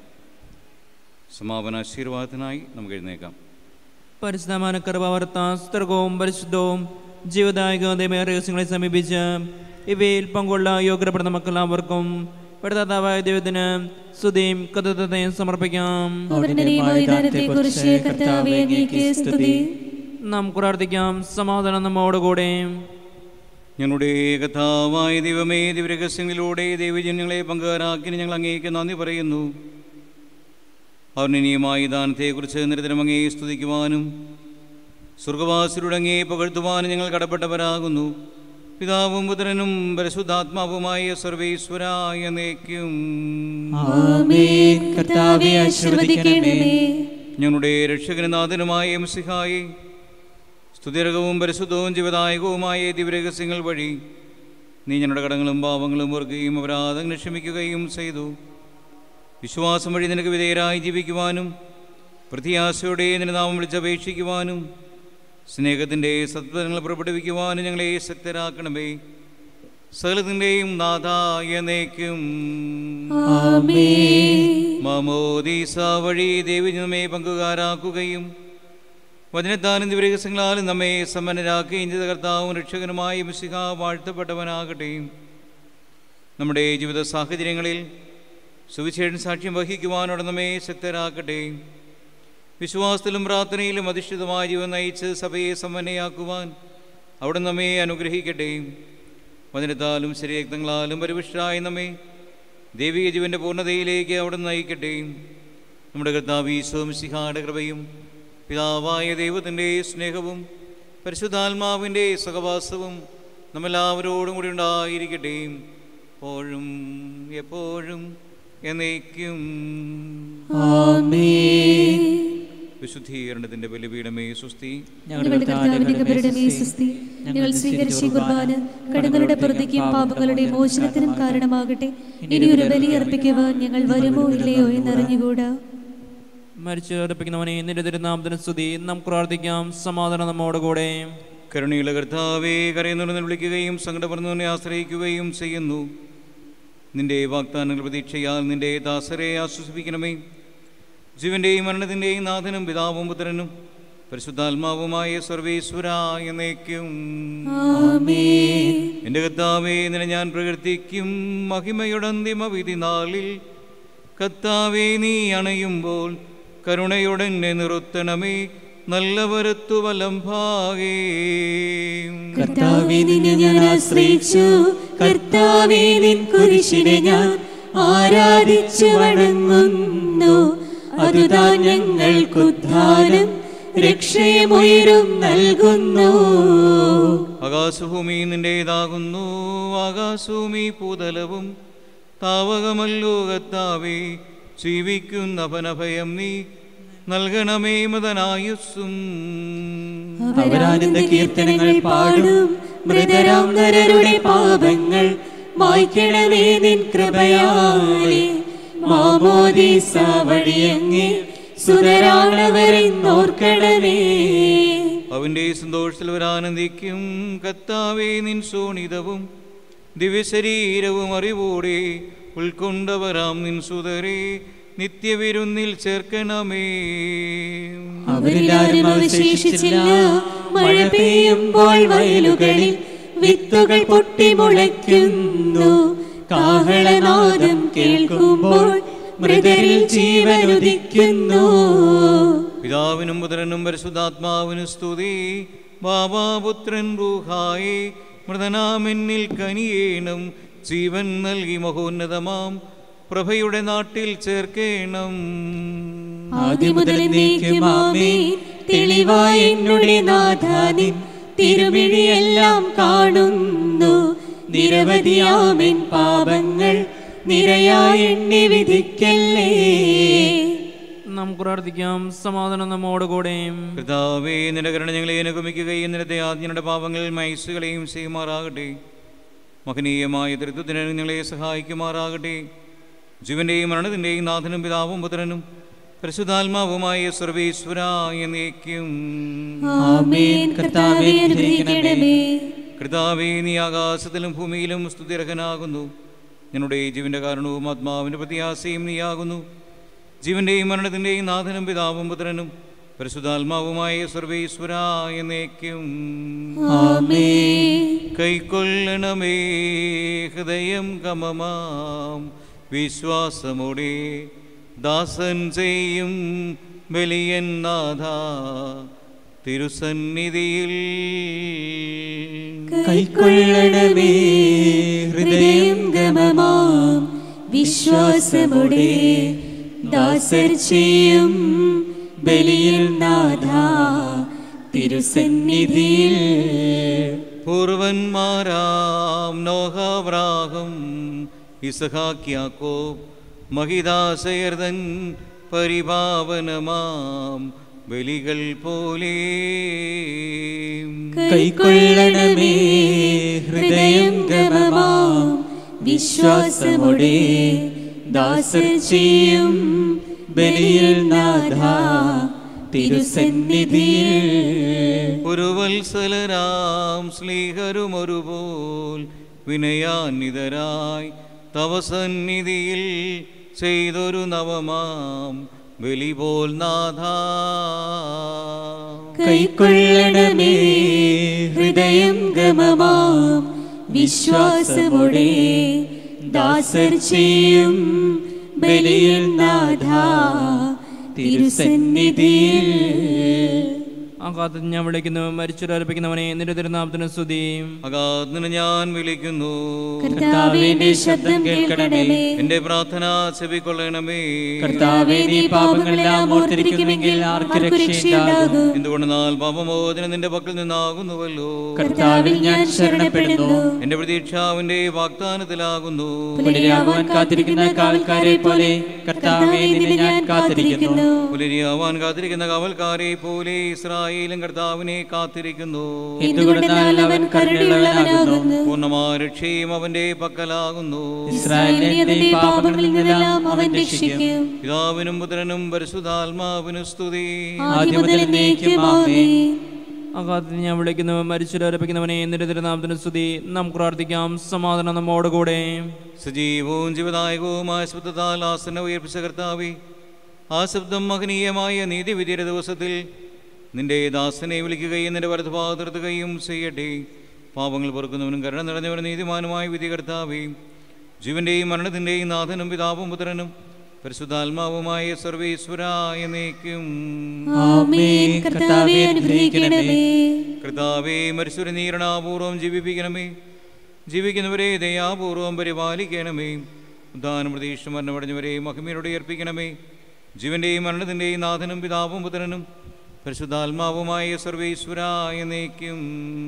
സമാപന ആശീർവാദത്തിനായി നമുക്ക് എഴുന്നേക്കാം പരിശുദ്ധமான കൃപാവർത്ത സ്ത്രീകവും പരിശുദ്ധവും ജീവദായകതയുമായ രഹസ്യങ്ങളെ സമീപിച്ച് ഇവയിൽ പങ്കുള്ള യോഗ്യപ്പെടുന്ന മക്കളെല്ലാവർക്കും പെടുത്താതാവായ ദൈവത്തിന് സ്തുതിയും കഥതയും സമർപ്പിക്കാം അവരുടെ നിയമവിധാനത്തെക്കുറിച്ച് കർത്താവേ അങ്ങേക്ക് സ്തുതി നാം പ്രാർത്ഥിക്കാം സമാധാനം നമ്മോടുകൂടെ ഞങ്ങളുടെ കഥാവായ ദൈവമേ ദിവരഹസ്യങ്ങളിലൂടെ ദൈവജന്യങ്ങളെ പങ്കുകാരാക്കി ഞങ്ങൾ അങ്ങേക്ക് നന്ദി പറയുന്നു അവർണനീയമായ ദാനത്തെക്കുറിച്ച് നിരന്തരം അങ്ങേ സ്തുതിക്കുവാനും സ്വർഗവാസിയുടെ അങ്ങേ പുകഴ്ത്തുവാനും ഞങ്ങൾ കടപ്പെട്ടവരാകുന്നു പിതാവും പുത്രനും പരിശുദ്ധാത്മാവുമായ സർവേശ്വരായ നേക്കും ആമേൻ കർത്താവെ ആശീർവദിക്കണമേ ഞങ്ങളുടെ രക്ഷകനാഥനുമായ എംസിഹായി സ്തുതിരകവും പരിശുദ്ധവും ജീവദായകവുമായ ദിവ്യരഹസ്യങ്ങൾ വഴി നീ ഞങ്ങളുടെ കടങ്ങളും പാവങ്ങളും ഓർക്കുകയും അപരാധങ്ങൾ ക്ഷമിക്കുകയും ചെയ്തു വിശ്വാസം വഴി നിനക്ക് വിധേയരായി ജീവിക്കുവാനും പ്രത്യാശയോടെ നിന്റെ നാമം വിളിച്ചപേക്ഷിക്കുവാനും സ്നേഹത്തിൻ്റെ സത്വങ്ങൾ പുറപ്പെടുവിക്കുവാനും ഞങ്ങളെ ശക്തരാക്കണമേ സകലത്തിൻ്റെയും നാഥായ നേക്കും ആമേൻ മമോദീസ വഴി ദേവി നമ്മെ പങ്കുകാരാക്കുകയും വചനത്താലും ദിവരഹസ്യങ്ങളാലും നമ്മെ സമ്പന്നരാക്കുകയും ചെയ്ത കർത്താവും രക്ഷകനുമായി മിശിഹ വാഴ്ത്തപ്പെട്ടവനാകട്ടെ നമ്മുടെ ജീവിത സാഹചര്യങ്ങളിൽ സുവിശേഷൻ സാക്ഷ്യം വഹിക്കുവാനോട് നമ്മെ ശക്തരാക്കട്ടെ വിശ്വാസത്തിലും പ്രാർത്ഥനയിലും അധിഷ്ഠിതമായ ജീവൻ നയിച്ച് സഭയെ സമ്പന്നയാക്കുവാൻ അവിടെ നമ്മെ അനുഗ്രഹിക്കട്ടെ വചനത്താലും ശരീരക്തങ്ങളാലും പരിപുഷ്ടരായ നമ്മെ ദൈവിക ജീവന്റെ പൂർണ്ണതയിലേക്ക് അവിടെ നയിക്കട്ടെ നമ്മുടെ കർത്താവ് ഈശോം സിഹായുടെ കൃപയും പിതാവായ ദൈവത്തിൻ്റെ സ്നേഹവും പരിശുദ്ധാത്മാവിൻ്റെ സഹവാസവും നമ്മെല്ലാവരോടും കൂടി ഉണ്ടായിരിക്കട്ടെ എപ്പോഴും എപ്പോഴും എന്നേക്കും വിശുദ്ധീകരണത്തിൻ്റെ ബലിപീഠമേ സുസ്തി ഞങ്ങളുടെ കർത്താവിന്റെ കബരുടെ സുസ്തി ഞങ്ങൾ സ്വീകരിച്ച ഈ കുർബാന കടങ്ങളുടെ പുറത്തേക്കും പാപങ്ങളുടെ മോചനത്തിനും കാരണമാകട്ടെ ഇനിയൊരു ബലി അർപ്പിക്കുവാൻ ഞങ്ങൾ വരുമോ ഇല്ലയോ എന്നറിഞ്ഞുകൂടാ മരിച്ചർപ്പിക്കുന്നവനെ നിന്റെ തിരുനാമത്തിന് സ്തുതി നാം പ്രാർത്ഥിക്കാം സമാധാനം നമ്മോട് കൂടെ കരുണയുള്ള കർത്താവേ കരയുന്നവനെ വിളിക്കുകയും സങ്കടപ്പെടുന്നവനെ ആശ്രയിക്കുകയും ചെയ്യുന്നു നിന്റെ വാഗ്ദാനങ്ങൾ പ്രതീക്ഷയാൽ നിന്റെ ദാസരെ ആശ്വസിപ്പിക്കണമേ ജീവന്റെയും മരണത്തിൻ്റെയും നാഥനും പിതാവും പുത്രനും പരിശുദ്ധാത്മാവുമായ സർവേശ്വര എന്നേക്കും എൻ്റെ കർത്താവേ നിന്നെ ഞാൻ പ്രകീർത്തിക്കും മഹിമയുടെ അന്തിമ വിധി നാളിൽ കർത്താവേ നീ അണയുമ്പോൾ കരുണയുടെ എന്നെ നിർത്തണമേ നല്ലവരത്തു വലം ഭാഗേ കർത്താവേ നിന്നെ ഞാൻ ആശ്രയിച്ചു കർത്താവേ നിൻ കുരിശിനെ ഞാൻ ആരാധിച്ചു വണങ്ങുന്നു അതുതാൻ ഞങ്ങൾക്കുദ്ധാനം രക്ഷയുമുയരും നൽകുന്നു ആകാശഭൂമി നിന്റേതാകുന്നു ആകാശഭൂമി പൂതലവും താവകമല്ലോ കത്താവേ ജീവിക്കുന്നവനഭയം നീ നൽകണമേ മതനായുസ്സും അവരാനന്ദ കീർത്തനങ്ങൾ പാടും മൃതരാം നരരുടെ പാപങ്ങൾ മായ്ക്കണമേ നിൻ കൃപയാലെ മാമോദീസ വഴിയങ്ങേ സുതരാണവരെന്നോർക്കണമേ അവന്റെ സന്തോഷത്തിൽ അവരാനന്ദിക്കും കത്താവേ നിൻ സോണിതവും ദിവ്യശരീരവും അറിവോടെ ഉൾക്കൊണ്ടവരാം നിൻ സുതരെ നിത്യവിരുന്നിൽ ചേർക്കണമേ അവരിലാരും അവശേഷിച്ചില്ല മഴ പെയ്യുമ്പോൾ വയലുകളിൽ വിത്തുകൾ പൊട്ടി മുളയ്ക്കുന്നു കാഹളനാദം കേൾക്കുമ്പോൾ മൃതരിൽ ജീവൻ ഉദിക്കുന്നു പിതാവിനും പുത്രനും പരിശുദ്ധാത്മാവിനും സ്തുതി ബാബാപുത്രൻ റൂഹായി മൃതനാമെന്നിൽ കനിയേണം ജീവൻ നൽകി മഹോന്നതമാം പ്രഭയുടെ നാട്ടിൽ ചേർക്കേണം ആദ്യം മുതൽ എന്നേക്കുമാമേ തെളിവായ എന്നുടെ നാഥാനിൻ തിരുമിഴിയെല്ലാം കാണുന്നു നിരവധിയാമെൻ പാപങ്ങൾ നിരയായി എണ്ണി വിധിക്കല്ലേ നമുക്ക് പ്രാർത്ഥിക്കാം സമാധാനം നമ്മോട് കൂടെ കർത്താവേ നിന്റെ കരുണ ഞങ്ങളെ അനുഗമിക്കുകയും നിന്റെ ആജ്ഞയുടെ പാപങ്ങൾ മയസ്സുകളെയും ചെയ്യുമാറാകട്ടെ മഹനീയമായ തൃത്വത്തിന് ഞങ്ങളെ സഹായിക്കുമാറാകട്ടെ ജീവന്റെയും മരണത്തിൻ്റെയും നാഥനും പിതാവും പുത്രനും പരിശുദ്ധാത്മാവുമായ സർവേശ്വര എന്നേക്കും ആമേൻ കർത്താവേ അനുഗ്രഹിക്കണമേ കർത്താവേ നീ ആകാശത്തിലും ഭൂമിയിലും സ്തുതിരഹനാകുന്നു നിന്നുടെ ജീവന്റെ കാരണവും ആത്മാവിന്റെ പ്രത്യാശയും നീയാകുന്നു ജീവന്റെയും മരണത്തിന്റെയും നാഥനും പിതാവും പുത്രനും പരിശുദ്ധാത്മാവുമായ സർവേശ്വര എന്നേക്കും ആമേൻ കൈക്കൊള്ളണമേ ഹൃദയം കമമാം വിശ്വാസമോടെ ദാസൻ ചെയ്യും ബലിയൻ നാഥ തിരുസന്നിധിയിൽ കൈക്കൊള്ളണമേ ഹൃദയം ഗമമാം വിശ്വാസമുടെ ദാസർ ചെയ്യും ബലിയിൽ നാഥ തിരുസന്നിധിയിൽ പൂർവന്മാരാം നോഹാവ്രാഹം ഇസഹാക്യാക്കോ മഹിദാസയർദൻ പരിപാവനമാം ബലികൾ പോലെ കൈക്കൊള്ളണമേ ഹൃദയം ഗമമാം വിശ്വാസമുടെ ദാസർ ചെയ്യും ബലിയിൽ നാഥ തിരുസന്നിധിയിൽ ഒരു വത്സലരാം സ്ലീഹരുമൊരുപോൽ വിനയാന്വിതരായി തവ സന്നിധിയിൽ ചെയ്തൊരു നവമാം ബലി പോൽ നാഥ കൈക്കൊള്ളണമേ ഹൃദയം ഗമമാം വിശ്വാസമോടെ ദാസർ ചെയ്യും ബലിയിൽ നാഥ തിരുസന്നിധിയിൽ ആ കാലത്ത് ഞാൻ വിളിക്കുന്നു മരിച്ചൊരർപ്പിക്കുന്നവനെ നിന്റെ തിരുനാമത്തിന് സ്തുതിയും അഗാധന് ഞാൻ വിളിക്കുന്നു കർത്താവിന്റെ ശബ്ദം കേൾക്കണമേ എന്റെ പ്രാർത്ഥന ചെവിക്കൊള്ളണമേ കർത്താവേ നീ പാപങ്ങളെല്ലാം ഓർത്തിരിക്കുമെങ്കിൽ ആർക്ക് രക്ഷയുണ്ടാകും എന്തുകൊണ്ടെന്നാൽ പാപമോചനം നിന്റെ പക്കൽ നിന്നാകുന്നുവല്ലോ കർത്താവിൽ ഞാൻ ശരണപ്പെടുന്നു എന്റെ പ്രതീക്ഷാവിന്റെ വാഗ്ദാനത്തിലാകുന്നു പുലരിയാവാൻ കാത്തിരിക്കുന്ന കാവൽക്കാരെ പോലെ കർത്താവേ നിന്നെ ഞാൻ കാത്തിരിക്കുന്നു പുലരിയാവാൻ കാത്തിരിക്കുന്ന കാവൽക്കാരെ പോലെ ഇസ്രായേലും കർത്താവിനെ കാത്തിരിക്കുന്നു എന്തുകൊണ്ടെന്നാൽ അവൻ കരുണയുള്ളവനാകുന്നു പൂർണ്ണമായ രക്ഷയും അവന്റെ പക്കലാകുന്നു ഇസ്രായേലിനെ അതിന്റെ പാപങ്ങളിൽ നിന്നെല്ലാം അവൻ രക്ഷിക്കും പിതാവിനും പുത്രനും പരിശുദ്ധാത്മാവിനും സ്തുതി ആദ്യം മുതൽ എന്നേക്കും ആമേൻ ആ കാലത്ത് ഞാൻ വിളിക്കുന്നു മരിച്ചൊരർപ്പിക്കുന്നവനെ നിന്റെ തിരുനാമത്തിന് സ്തുതി നാം പ്രാർത്ഥിക്കാം സമാധാനം നമ്മോടുകൂടെ സജീവവും ജീവദായകവുമായ ശബ്ദത്താൽ ആസന ഉയർപ്പിച്ച കർത്താവെ ആ ശബ്ദം മഹനീയമായ നീതിവിധിയുടെ ദിവസത്തിൽ നിന്റെ ദാസനെ വിളിക്കുകയും നിന്റെ വലതുഭാഗത്ത് നിർത്തുകയും ചെയ്യട്ടെ പാപങ്ങൾ പൊറുക്കുന്നവനും കരുണ നിറഞ്ഞവനും നീതിമാനുമായ വിധി കർത്താവേ ജീവന്റെയും മരണത്തിന്റെയും നാഥനും പിതാവും പുത്രനും പരിശുദ്ധാത്മാവുമായ സർവേശ്വരായ നീക്കും ആമേൻ കർത്താവെ അനുഗ്രഹിക്കണമേ കർത്താവേ മരിച്ചുര നീരണാപൂർവം ജീവിപ്പിക്കണമേ ജീവിക്കുന്നവരെ ദയാപൂർവം പരിപാലിക്കണമേ ഉദ്ധാനം പ്രതീക്ഷ മരണമടഞ്ഞവരെ മഹിമയോടെ ഏർപ്പിക്കണമേ ജീവന്റെയും മരണത്തിൻ്റെയും നാഥനും പിതാവും പുത്രനും പരിശുദ്ധാത്മാവുമായ സർവേശ്വരായ നീക്കും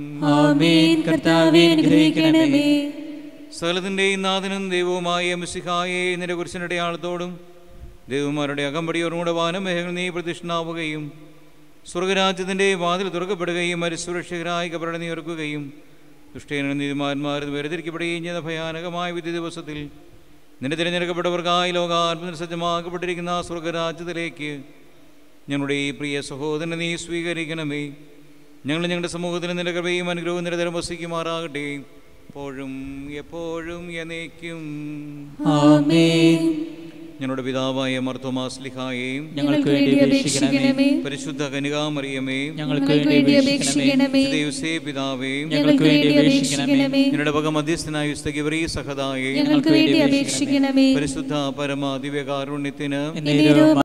ആമേൻ കർത്താവെ അനുഗ്രഹിക്കണമേ സകലത്തിൻ്റെയും നാഥനും ദൈവവുമായ മിസിഹായെ നിന്റെ കുരിശിൻ്റെ ആളത്തോടും ദൈവമാരുടെ അകമ്പടിയോടുകൂടെ വാനമേഹകൾ നീ പ്രതിഷ്ഠനാവുകയും സ്വർഗരാജ്യത്തിൻ്റെ വാതിൽ തുറക്കപ്പെടുകയും മരുസുരക്ഷകരായി കബറട നീ ഒരുക്കുകയും ദുഷ്ടേന നീതിമാന്മാർ വേർതിരിക്കപ്പെടുകയും ചെയ്ത ഭയാനകമായ വിധി ദിവസത്തിൽ നിന്റെ തിരഞ്ഞെടുക്കപ്പെട്ടവർക്കായി ലോകാത്മ സജ്ജമാക്കപ്പെട്ടിരിക്കുന്ന സ്വർഗരാജ്യത്തിലേക്ക് ഞങ്ങളുടെ ഈ പ്രിയ സഹോദരനെ നീ സ്വീകരിക്കണമേ ഞങ്ങൾ ഞങ്ങളുടെ സമൂഹത്തിൽ നിന്റെ കൃപയും അനുഗ്രഹവും നിരന്തരം വസിക്കുമാറാകട്ടെ എപ്പോഴും എപ്പോഴും എന്നേക്കും ആമേൻ ഞങ്ങളുടെ പിതാവായ മർത്തോമാസ്ലിഹായെയും ഞങ്ങൾക്ക് വേണ്ടി അപേക്ഷിക്കണമേ പരിശുദ്ധ കനികാമറിയമേ ഞങ്ങൾക്ക് ഞങ്ങൾക്ക് വേണ്ടി വേണ്ടി അപേക്ഷിക്കണമേ അപേക്ഷിക്കണമേ ദേവസേ പിതാവേയും ഞങ്ങൾക്ക് വേണ്ടി അപേക്ഷിക്കണമേ ഞങ്ങളുടെ വക മധ്യസ്ഥനായ വിസ്തകിവരീ സഹതായെ ഞങ്ങൾക്ക് വേണ്ടി അപേക്ഷിക്കണമേ പരിശുദ്ധ പരമ ദിവ്യകാരുണ്യത്തിന് എന്നേരവും